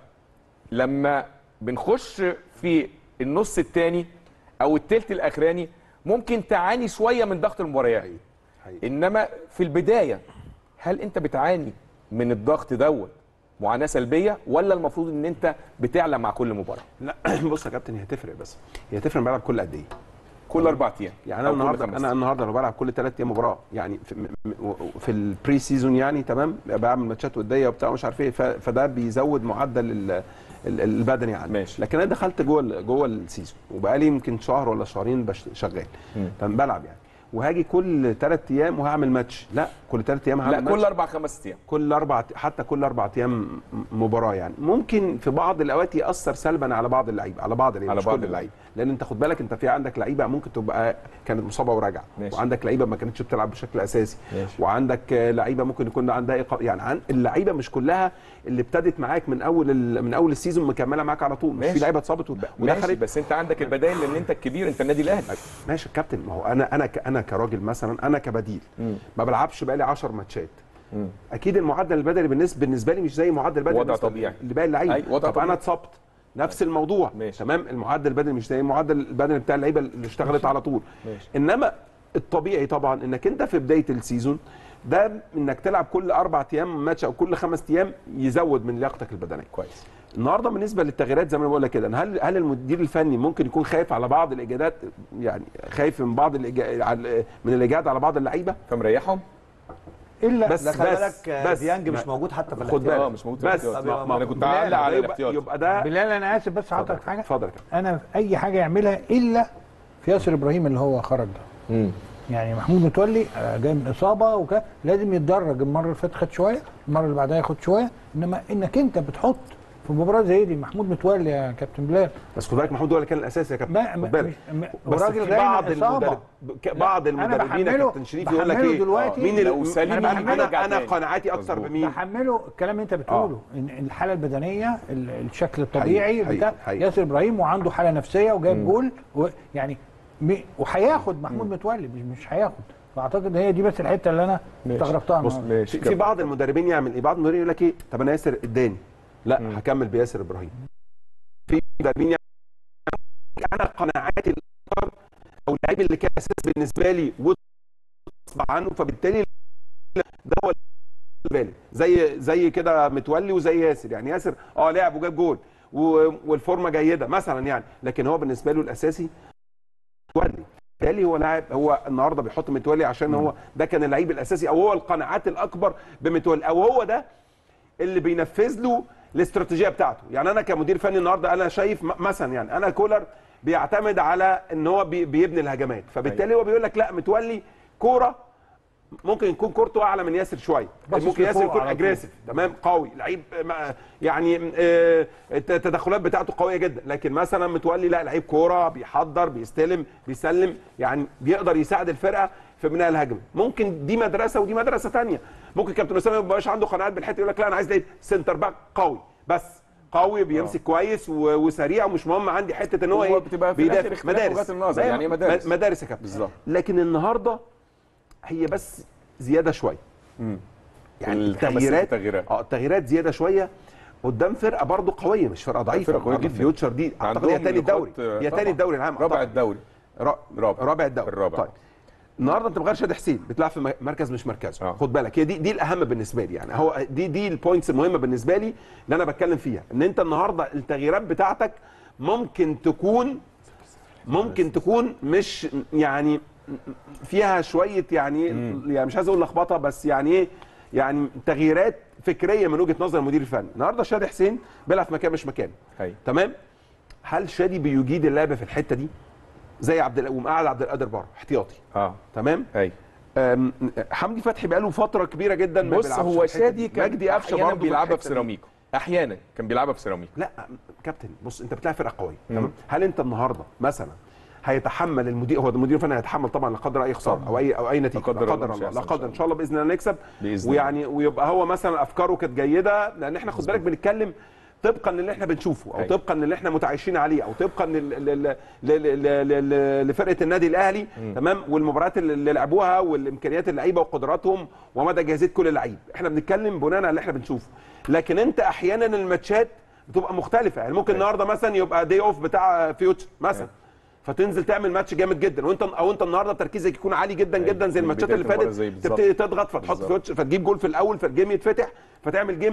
لما بنخش في النص الثاني او الثلث الاخراني ممكن تعاني شويه من ضغط المباريات حقيقي حقيقي انما في البدايه هل انت بتعاني من الضغط دوت معاناه سلبيه ولا المفروض ان انت بتعلى مع كل مباراه لا بص يا كابتن هي هتفرق بس هي هتفرق الملعب كل قد ايه كل اربع ايام يعني انا أو كل النهارده خمس انا النهارده لو بلعب كل ثلاث ايام مباراه يعني في, م- م- في البري سيزون يعني تمام بعمل ماتشات وديه وبتاع مش عارف ايه ف- فده بيزود معدل ال- ال- البدني عندي ماشي. لكن انا دخلت جوه ال- جوه السيزون وبقالي يمكن شهر ولا شهرين بش- شغال مم. تمام بلعب يعني وهاجي كل ثلاث ايام وهعمل ماتش لا كل ثلاث ايام هعمل لا ماتش كل اربع خمس ايام كل اربع حتى كل اربع ايام مباراه يعني ممكن في بعض الاوقات ياثر سلبا على بعض اللعيبه على بعض اللعيبه على مش بعض كل اللعيبة. اللعيبه لان انت خد بالك انت في عندك لعيبه ممكن تبقى كانت مصابه وراجعه ماشي. وعندك لعيبه ما كانتش بتلعب بشكل اساسي ماشي. وعندك آه، لعيبه ممكن يكون عندها إيقاع يعني عن اللعيبه مش كلها اللي ابتدت معاك من اول ال- من اول السيزون مكمله معاك على طول مش ماشي. في لعيبه اتصابت و- ماشي ودخلت بس انت عندك البدائل لان انت الكبير انت النادي الاهلي ماشي يا كابتن ما هو انا انا ك- انا كراجل مثلا انا كبديل مم. ما بلعبش بقالي 10 ماتشات مم. اكيد المعدل البدني بالنسبه بالنسبه لي مش زي معدل البدني وضع بالنسبة طبيعي. لباقي اللعيبه أي، وضع طب طبيعي. انا اتصبت نفس الموضوع ماشي. تمام المعدل البدني مش زي المعدل البدني بتاع اللعيبه اللي اشتغلت على طول ماشي. انما الطبيعي طبعا انك انت في بدايه السيزون ده انك تلعب كل اربع ايام ماتش او كل خمس ايام يزود من لياقتك البدنيه كويس النهارده بالنسبه للتغييرات زي ما أنا بقول لك كده هل هل المدير الفني ممكن يكون خايف على بعض الاجادات يعني خايف من بعض الإجا... على- من الاجاد على بعض اللعيبه فمريحهم الا بس لا خلي بس بالك آه، بس ديانج ما- مش موجود حتى في خد الاحتياط. اه بالك مش موجود في بس الاحتياط. ما- ما انا كنت بلال، هعلق على يبقى, الاحتياط يبقى ده بلال انا اسف بس هقطعك في حاجه اتفضل يا كابتن انا في اي حاجه يعملها الا في ياسر ابراهيم اللي هو خرج ده مم. يعني محمود متولي آه، جاي من اصابه وكده لازم يتدرج المره اللي فاتت خد شويه المره اللي بعدها ياخد شويه انما انك انت بتحط في مباراه زي دي محمود متولي يا كابتن بلال بس خد بالك محمود هو اللي كان الاساسي يا كابتن ما خد ما بالك مش- ما- بس وراجل في جاي من بعض إصابة. المدرب ك- بعض أنا المدربين يا بحمله- كابتن شريف يقول لك بحمله ايه دلوقتي- مين لو اللي سليم انا يجي يرجع انا, أنا تاني. قناعاتي اكتر مظبوط. بمين بحمله الكلام اللي انت بتقوله ان الحاله البدنيه ال- الشكل الطبيعي حقيقي- بتاع حقيقي. ياسر ابراهيم وعنده حاله نفسيه وجايب جول و- يعني م- وهياخد محمود متولي مش مش هياخد فاعتقد ان هي دي بس الحته اللي انا ماشي. استغربتها بص النهاردة. ماشي في, في بعض المدربين يعمل ايه بعض المدربين يقول لك ايه طب انا ياسر اداني لا مم. هكمل بياسر ابراهيم في مدربين يعمل انا قناعاتي الاكتر او اللعيب اللي كان اساس بالنسبه لي وغصب عنه فبالتالي ده هو اللي بالي زي زي كده متولي وزي ياسر يعني ياسر اه لعب وجاب جول و- والفورمه جيده مثلا يعني لكن هو بالنسبه له الاساسي متولي بالتالي هو لاعب هو النهارده بيحط متولي عشان هو ده كان اللعيب الاساسي او هو القناعات الاكبر بمتولي او هو ده اللي بينفذ له الاستراتيجيه بتاعته يعني انا كمدير فني النهارده انا شايف م- مثلا يعني انا كولر بيعتمد على ان هو بي- بيبني الهجمات فبالتالي هو بيقول لك لا متولي كوره ممكن يكون كورته اعلى من ياسر شويه باصص ممكن ياسر لفوق يكون على طول. اجريسيف تمام قوي لعيب ما- يعني آه، التدخلات بتاعته قويه جدا لكن مثلا متولي لا لعيب كوره بيحضر بيستلم بيسلم يعني بيقدر يساعد الفرقه في بناء الهجمه ممكن دي مدرسه ودي مدرسه تانية ممكن كابتن اسامه ما يبقاش عنده قناعات بالحته يقول لك لا انا عايز لعيب سنتر باك قوي بس قوي بيمسك كويس و- وسريع ومش مهم عندي حته ان هو هو ايه بتبقى في الآخر اختلاف وجهات النظر، ما هي يعني إيه مدارس؟ مدارس يا كابتن بالظبط. لكن النهارده هي بس زياده شويه مم. يعني الخمس ست التغييرات تغييرات. اه التغييرات زياده شويه قدام فرقه برضو قويه مش فرقه ضعيفه فرقة قوية النهاردة جدا. فيوتشر دي اعتقد هي عندهم تاني الدوري نقاط، آه، هي طبعاً. تاني الدوري العام رابع أعتقد. الدوري را- رابع. رابع الدوري الرابع. طيب النهارده انت مغير شادي حسين بتلعب في م- مركز مش مركزه آه. خد بالك هي دي دي الاهم بالنسبه لي يعني هو دي دي البوينتس المهمه بالنسبه لي اللي انا بتكلم فيها ان انت النهارده التغييرات بتاعتك ممكن تكون ممكن تكون مش يعني فيها شويه يعني يعني مش عايز اقول لخبطه بس يعني ايه يعني تغييرات فكريه من وجهه نظر المدير الفني النهارده شادي حسين بيلعب في مكان مش مكانه أيوة. تمام هل شادي بيجيد اللعبه في الحته دي زي عبد ال- ومقعد عبد القادر بره احتياطي اه تمام ايوه أم، حمدي فتحي بقاله فتره كبيره جدا ما بص بيلعبش هو في الحتة شادي دي. كان مجدي قفشه احيانا برضه بيلعبها في الحتة دي. سيراميكا احيانا كان بيلعبها في سيراميكا لا كابتن بص انت بتلعب فرقه قويه تمام هل انت النهارده مثلا هيتحمل المدير هو المدير الفني هيتحمل طبعا لا قدر اي خساره او اي او اي نتيجه لا قدر لا الله قدر مش الله لا هيحصل إن قدر شاء ان شاء الله باذن الله نكسب بإذن ويعني ويبقى هو مثلا افكاره كانت جيده لان احنا خد بالك بنتكلم طبقا للي احنا بنشوفه او أيوة. طبقا للي احنا متعايشين عليه او طبقا لل- لل- لل- لل- لل- لفرقه النادي الاهلي تمام والمباريات اللي اللي لعبوها والامكانيات اللعيبه وقدراتهم ومدى جاهزيه كل لعيب احنا بنتكلم بناء على اللي احنا بنشوفه لكن انت احيانا الماتشات بتبقى مختلفه يعني ممكن النهارده مثلا يبقى دي اوف بتاع فيوتشر مثلا فتنزل تعمل ماتش جامد جدا وانت او انت النهارده تركيزك يكون عالي جدا أيوة. جدا زي من الماتشات بداية اللي المباراة فاتت زي بالظبط. تبتدي تضغط فتحط بالظبط. فيوتشر فتجيب جول في الاول فالجيم يتفتح فتعمل جيم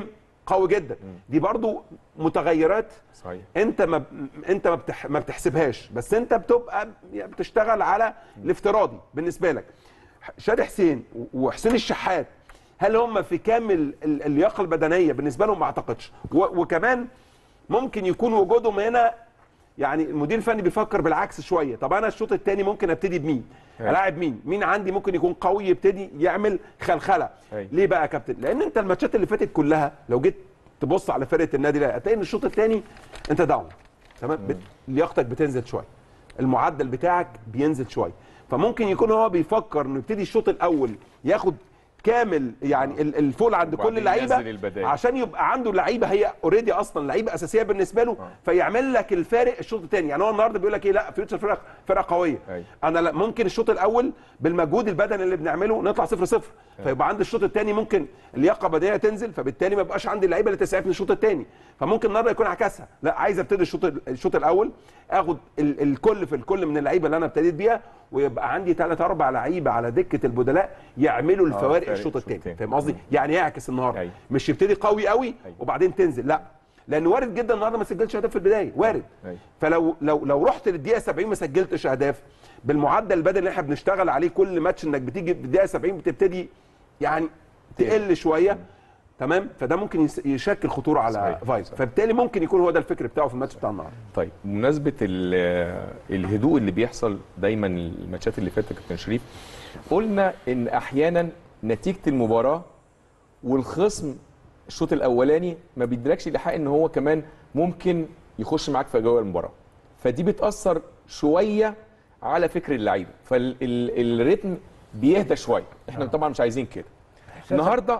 قوي جدا دي برضو متغيرات صحيح انت ما انت ما, بتح... ما بتحسبهاش بس انت بتبقى بتشتغل على الافتراضي بالنسبه لك شادي حسين وحسين الشحات هل هم في كامل ال- اللياقه البدنيه بالنسبه لهم ما اعتقدش و... وكمان ممكن يكون وجودهم هنا يعني المدير الفني بيفكر بالعكس شويه طب انا الشوط الثاني ممكن ابتدي بمين أيوة. الاعب مين مين عندي ممكن يكون قوي يبتدي يعمل خلخله أيوة. ليه بقى يا كابتن لان انت الماتشات اللي فاتت كلها لو جيت تبص على فرقه النادي الاهلي هتلاقي ان الشوط الثاني انت داون تمام بت- لياقتك بتنزل شويه المعدل بتاعك بينزل شويه فممكن يكون هو بيفكر انه يبتدي الشوط الاول ياخد كامل يعني ال- الفول عند كل وبعدين اللعيبه ينزل البدايل. عشان يبقى عنده لعيبه هي اوريدي اصلا لعيبه اساسيه بالنسبه له فيعمل لك الفارق الشوط الثاني يعني هو النهارده بيقول لك ايه لا فيوتشر فرقه فرقه قويه أيوة. انا لا ممكن الشوط الاول بالمجهود البدني اللي بنعمله نطلع صفر صفر فيبقى عندي الشوط الثاني ممكن اللياقه البدنيه تنزل فبالتالي ما يبقاش عندي اللعيبه اللي تسعفني الشوط الثاني فممكن النهارده يكون عكسها لا عايز ابتدي الشوط الشوط الاول اخد ال الكل في الكل من اللعيبه اللي انا ابتديت بيها ويبقى عندي ثلاث اربع لعيبه على دكه البدلاء يعملوا الفوارق فارق الشوط الشوط الثاني التاني. فاهم قصدي يعني يعكس النهارده أيوة. مش يبتدي قوي قوي أيوة. وبعدين تنزل لا لان وارد جدا النهارده ما سجلش هدف في البدايه وارد أيوة. فلو لو لو رحت للدقيقه 70 ما سجلتش اهداف بالمعدل البدني اللي احنا بنشتغل عليه كل ماتش انك بتيجي في الدقيقه 70 بتبتدي يعني تقل شويه تمام فده ممكن يس- يشكل خطوره على صحيح. فايز فبالتالي ممكن يكون هو ده الفكر بتاعه في الماتش بتاع النهارده طيب بمناسبه ال- الهدوء اللي بيحصل دايما الماتشات اللي فاتت يا كابتن شريف قلنا ان احيانا نتيجه المباراه والخصم الشوط الاولاني ما بيديلكش الايحاء ان هو كمان ممكن يخش معاك في جوه المباراه فدي بتاثر شويه على فكر اللعيبه فالريتم بيهدى شويه احنا طبعا مش عايزين كده النهارده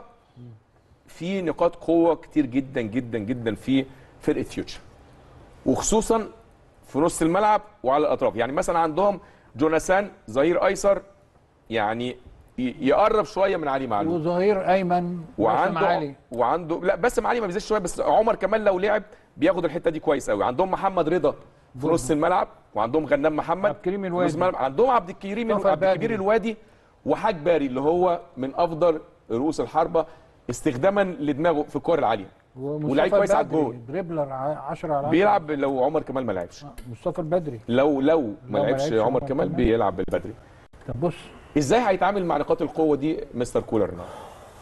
في نقاط قوه كتير جدا جدا جدا في فرقه فيوتشر وخصوصا في نص الملعب وعلى الاطراف يعني مثلا عندهم جوناثان ظهير ايسر يعني ي- يقرب شويه من علي معلول وظهير ايمن وباسم وعنده علي وعنده لا باسم علي ما بيزيدش شويه بس عمر كمان لو لعب بياخد الحته دي كويس قوي عندهم محمد رضا في نص الملعب وعندهم غنام محمد عبد الكريم في الوادي. نص الملعب عندهم عبد الكريم مصطفى عبد الكبير البدري. الوادي وحاج باري اللي هو من افضل رؤوس الحربه استخداما لدماغه في الكور العاليه ولعيب كويس على الجول دريبلر 10 على 10 بيلعب لو عمر كمال ما لعبش مصطفى البدري لو لو ما ما لعبش لعبش عمر عمر كمال كمال. بيلعب بالبدري طب بص ازاي هيتعامل مع نقاط القوه دي مستر كولر النهارده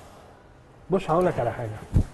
بص هقول لك على حاجه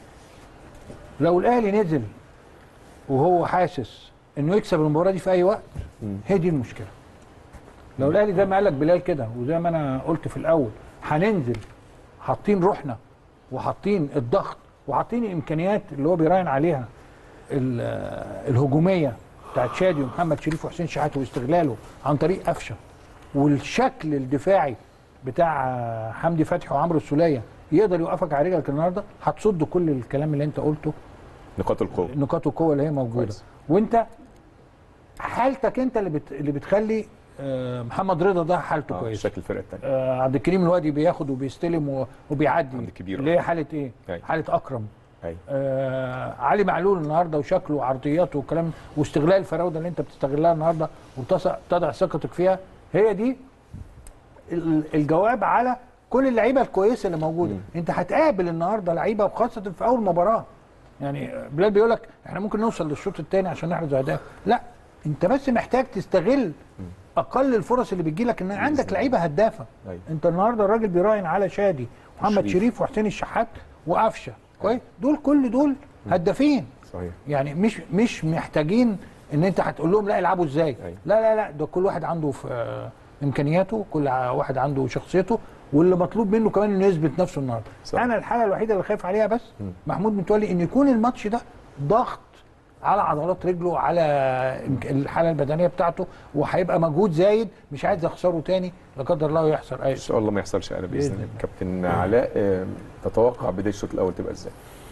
لو الاهلي نزل وهو حاسس انه يكسب المباراه دي في اي وقت هي دي المشكله لو الاهلي زي ما قال لك بلال كده وزي ما انا قلت في الاول هننزل حاطين روحنا وحاطين الضغط وحاطين الامكانيات اللي هو بيراهن عليها ال- آه، الهجوميه بتاعت شادي ومحمد شريف وحسين شحاته واستغلاله عن طريق قفشه والشكل الدفاعي بتاع آه، حمدي فتحي وعمرو السوليه يقدر يوقفك على رجلك النهارده هتصد كل الكلام اللي انت قلته نقاط القوه نقاط القوه اللي هي موجوده كويس. وانت حالتك انت اللي بت... اللي بتخلي آه، محمد رضا ده حالته آه، كويسه شكل الفرقه الثانيه آه، عبد الكريم الوادي بياخد وبيستلم و- وبيعدي عبد الكبير. اللي هي حاله ايه؟ أيوة. حاله اكرم ايوه آه علي معلول النهارده وشكله وعرضياته والكلام واستغلال الفراوده اللي انت بتستغلها النهارده وتضع ثقتك فيها هي دي ال- الجواب على كل اللعيبه الكويسه اللي موجوده انت هتقابل النهارده لعيبه وخاصه في اول مباراه يعني بلال بيقول لك احنا ممكن نوصل للشوط الثاني عشان نحرز اهداف لا انت بس محتاج تستغل اقل الفرص اللي بتجي لك ان عندك لعيبه هدافه أيوة. انت النهارده الراجل بيراهن على شادي محمد شريف. شريف وحسين الشحات وقفشه كويس دول كل دول هدافين صحيح يعني مش مش محتاجين ان انت هتقول لهم لا العبوا ازاي أيوة. لا لا لا ده كل واحد عنده في آه، امكانياته كل ع- واحد عنده شخصيته واللي مطلوب منه كمان انه يثبت نفسه النهارده صح. انا الحاله الوحيده اللي خايف عليها بس محمود متولي ان يكون الماتش ده ضغط على عضلات رجله على إمك- الحاله البدنيه بتاعته وهيبقى مجهود زايد مش عايز اخسره تاني لا قدر الله يحصل اي ان شاء الله ما يحصلش قلب باذن بإذن الله الله. كابتن علاء آه، تتوقع بدايه الشوط الاول تبقى ازاي؟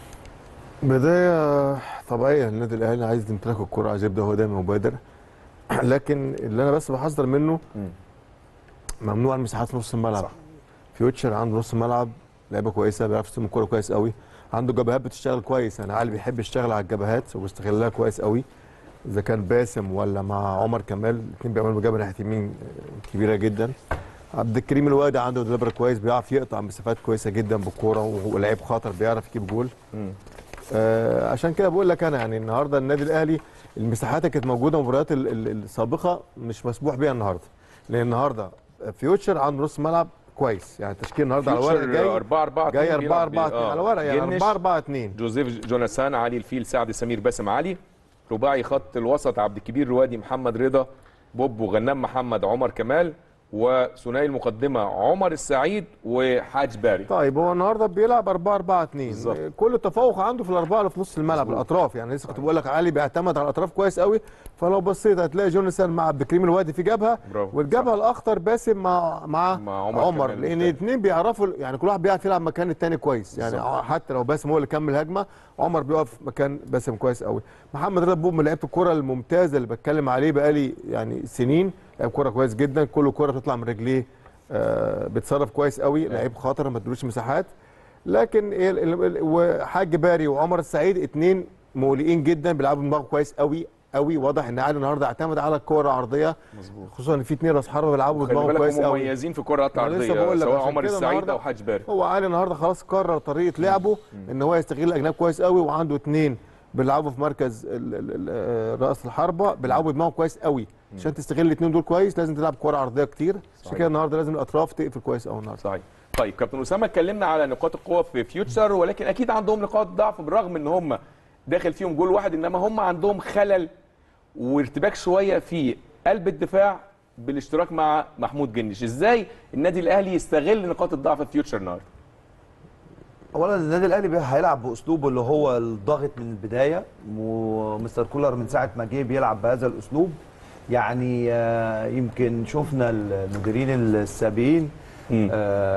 بدايه طبيعيه النادي الاهلي عايز يمتلك الكره عايز يبدا هو دايما مبادر لكن اللي انا بس بحذر منه مم. ممنوع المساحات في نص الملعب صح. فيوتشر عنده نص ملعب لعيبه كويسه بيعرف يستلم الكوره كويس قوي عنده جبهات بتشتغل كويس يعني علي بيحب يشتغل على الجبهات وبيستغلها كويس قوي اذا كان باسم ولا مع عمر كمال الاثنين بيعملوا جبهه ناحيه يمين كبيره جدا عبد الكريم الوادي عنده دليفر كويس بيعرف يقطع مسافات كويسه جدا بالكوره ولعيب خاطر بيعرف يجيب جول مم. آه عشان كده بقول لك انا يعني النهارده النادي الاهلي المساحات اللي كانت موجوده المباريات ال- ال- السابقه مش مسموح بيها النهارده لان النهارده فيوتشر عنده نص ملعب كويس يعني التشكيل النهارده على الورق جاي 4 4 جاي 4 4 2 على الورق يعني 4 4 2 جوزيف جوناثان علي الفيل سعد سمير باسم علي رباعي خط الوسط عبد الكبير روادي محمد رضا بوب وغنام محمد عمر كمال وثنائي المقدمه عمر السعيد وحاج باري طيب هو النهارده بيلعب 4 4 2 بالظبط. كل التفوق عنده في الاربعه اللي في نص الملعب الاطراف يعني لسه كنت بقول لك علي بيعتمد على الاطراف كويس قوي فلو بصيت هتلاقي جونسون مع عبد الكريم الوادي في جبهه برافو. والجبهه الاخطر باسم مع مع, مع عمر عمر كمال لان بالتالي. الاثنين بيعرفوا يعني كل واحد بيعرف يلعب مكان الثاني كويس يعني حتى لو باسم هو اللي كمل هجمه عمر بيقف مكان باسم كويس قوي محمد رضا بوب من لعيبه الكره الممتازه اللي بتكلم عليه بقالي يعني سنين لعيب كره كويس جدا كل كره بتطلع من رجليه آه بيتصرف كويس قوي لعيب خاطر ما تدلوش مساحات لكن ال- ال- ال- وحاج باري وعمر السعيد اتنين مولئين جدا بيلعبوا دماغه كويس قوي قوي واضح ان علي النهارده اعتمد على الكوره العرضيه خصوصا ان في اتنين راس حربه بيلعبوا خلي دماغه بالك كويس هم قوي مميزين في كرات أنا لسه عرضيه بقول لك سواء عشان عمر كده السعيد النهاردة او حاج باري هو علي النهارده خلاص قرر طريقه لعبه ان هو يستغل الاجناب كويس قوي وعنده اتنين بيلعبوا في مركز ال- ال- ال- آه، راس الحربه بيلعبوا بدماغه كويس قوي عشان تستغل الاثنين دول كويس لازم تلعب كوره عرضيه كتير عشان كده النهارده لازم الاطراف تقفل كويس قوي النهارده صحيح طيب كابتن اسامه اتكلمنا على نقاط القوه في فيوتشر ولكن اكيد عندهم نقاط ضعف بالرغم ان هم داخل فيهم جول واحد انما هم عندهم خلل وارتباك شويه في قلب الدفاع بالاشتراك مع محمود جنش ازاي النادي الاهلي يستغل نقاط الضعف في فيوتشر النهارده اولا النادي الاهلي بقى هيلعب باسلوبه اللي هو الضاغط من البدايه ومستر كولر من ساعه ما جه بيلعب بهذا الاسلوب يعني آه، يمكن شفنا المديرين السابقين مم.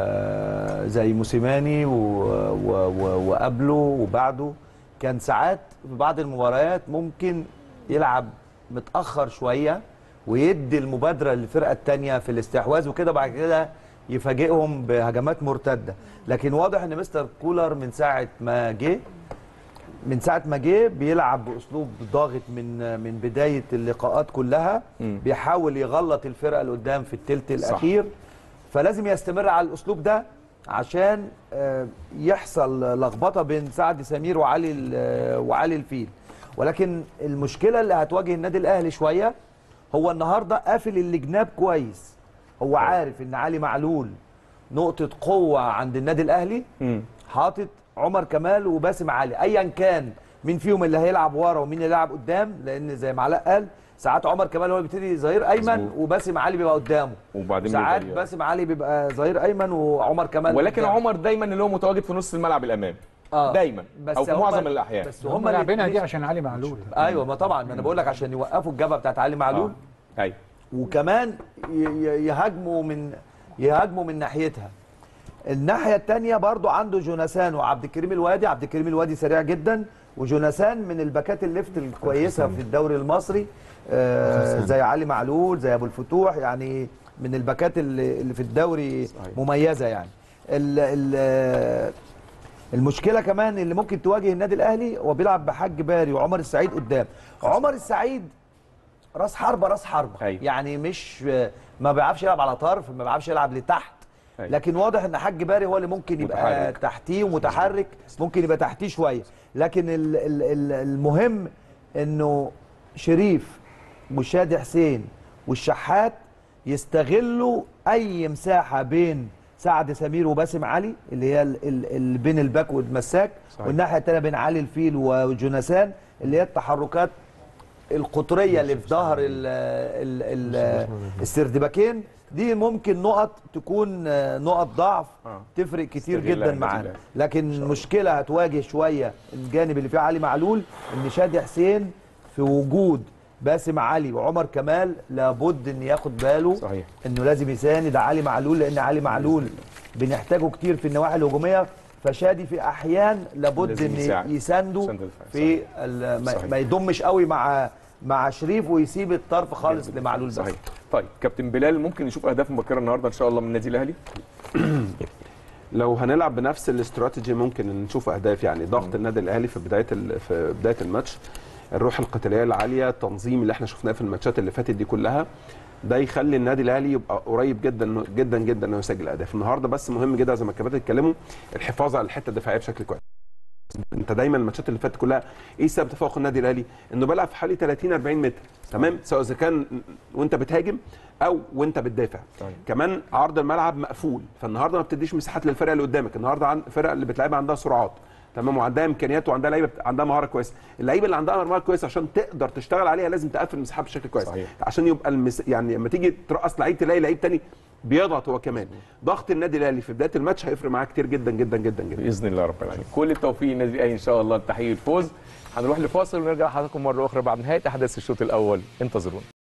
آه، زي موسيماني و- و- و- وقبله وبعده كان ساعات في بعض المباريات ممكن يلعب متاخر شويه ويدي المبادره للفرقه الثانيه في الاستحواذ وكده بعد كده يفاجئهم بهجمات مرتده لكن واضح ان مستر كولر من ساعه ما جه من ساعه ما جه بيلعب باسلوب ضاغط من من بدايه اللقاءات كلها مم. بيحاول يغلط الفرقه اللي قدام في الثلث الاخير فلازم يستمر على الاسلوب ده عشان آه، يحصل لخبطه بين سعد سمير وعلي ال- آه، وعلي الفيل ولكن المشكله اللي هتواجه النادي الاهلي شويه هو النهارده قافل الجناب كويس هو عارف ان علي معلول نقطه قوه عند النادي الاهلي مم. حاطط عمر كمال وباسم علي ايا كان مين فيهم اللي هيلعب ورا ومين اللي هيلعب قدام لان زي ما علاء قال ساعات عمر كمال هو اللي بيبتدي ظهير ايمن مظبوط. وباسم علي بيبقى قدامه وبعدين ساعات بيغير. باسم علي بيبقى ظهير ايمن وعمر كمال ولكن قدامه. عمر دايما اللي هو متواجد في نص الملعب الامامي آه. دايما بس او في هم- معظم الاحيان بس هم هم لاعبينها اللي دي عشان علي معلول ايوه ما طبعا ما انا بقول لك عشان يوقفوا الجبهه بتاعت علي معلول ايوه وكمان ي- ي- يهاجموا من يهاجموا من ناحيتها الناحيه الثانيه برضو عنده جوناثان وعبد الكريم الوادي عبد الكريم الوادي سريع جدا وجوناثان من الباكات الليفت الكويسه في الدوري المصري آه زي علي معلول زي ابو الفتوح يعني من الباكات اللي اللي في الدوري مميزه يعني ال ال المشكله كمان اللي ممكن تواجه النادي الاهلي هو بيلعب بحاج باري وعمر السعيد قدام عمر السعيد راس حربه راس حربه أيوة. يعني مش ما بيعرفش يلعب على طرف ما بيعرفش يلعب لتحت أيوة. لكن واضح ان حاج باري هو اللي ممكن يبقى متحرك. تحتيه ومتحرك ممكن يبقى تحتيه شويه لكن ال ال ال المهم انه شريف وشادي حسين والشحات يستغلوا اي مساحه بين سعد سمير وباسم علي اللي هي ال- ال- اللي بين الباك والمساك صحيح. والناحيه الثانيه بين علي الفيل وجوناثان اللي هي التحركات القطريه اللي في ظهر ال ال ال السردباكين دي ممكن نقط تكون آه، نقط ضعف آه. تفرق كتير يستغلها جدا النادي معانا الأهلي. لكن المشكله هتواجه شويه الجانب اللي فيه علي معلول ان شادي حسين في وجود باسم علي وعمر كمال لابد ان ياخد باله صحيح. انه لازم يساند علي معلول لان علي معلول بنحتاجه كتير في النواحي الهجوميه فشادي في احيان لابد لازم ان يساعد. يسانده يساند الدفاع. في ال- ما- صحيح. ما يضمش قوي مع مع شريف ويسيب الطرف خالص لمعلول بس صحيح طيب كابتن بلال ممكن نشوف اهداف مبكره النهارده ان شاء الله من النادي الاهلي لو هنلعب بنفس الاستراتيجي ممكن نشوف اهداف يعني ضغط النادي الاهلي في بدايه ال- في بدايه الماتش الروح القتاليه العاليه التنظيم اللي احنا شفناه في الماتشات اللي فاتت دي كلها ده يخلي النادي الاهلي يبقى قريب جدا جدا جدا انه يسجل اهداف النهارده بس مهم جدا زي ما الكباتن اتكلموا الحفاظ على الحته الدفاعيه بشكل كويس انت دايما الماتشات اللي فاتت كلها ايه سبب تفوق النادي الاهلي انه بيلعب في حوالي 30 40 متر تمام سواء اذا كان وانت بتهاجم او وانت بتدافع صحيح. كمان عرض الملعب مقفول فالنهارده ما بتديش مساحات للفرقه اللي قدامك النهارده عن الفرقه اللي بتلعب عندها سرعات تمام وعندها امكانيات وعندها لعيبه بت- عندها مهاره كويسه اللعيبه اللي عندها مهاره كويسه عشان تقدر تشتغل عليها لازم تقفل المساحات بشكل كويس صحيح. عشان يبقى المس... يعني لما تيجي ترقص لعيب تلاقي لعيب تاني بيضغط هو كمان ضغط النادي الاهلي في بدايه الماتش هيفرق معاه كتير جدا جدا جدا جدا باذن الله رب العالمين كل التوفيق للنادي الاهلي ان شاء الله لتحقيق الفوز هنروح لفاصل ونرجع لحضراتكم مره اخرى بعد نهايه احداث الشوط الاول انتظرونا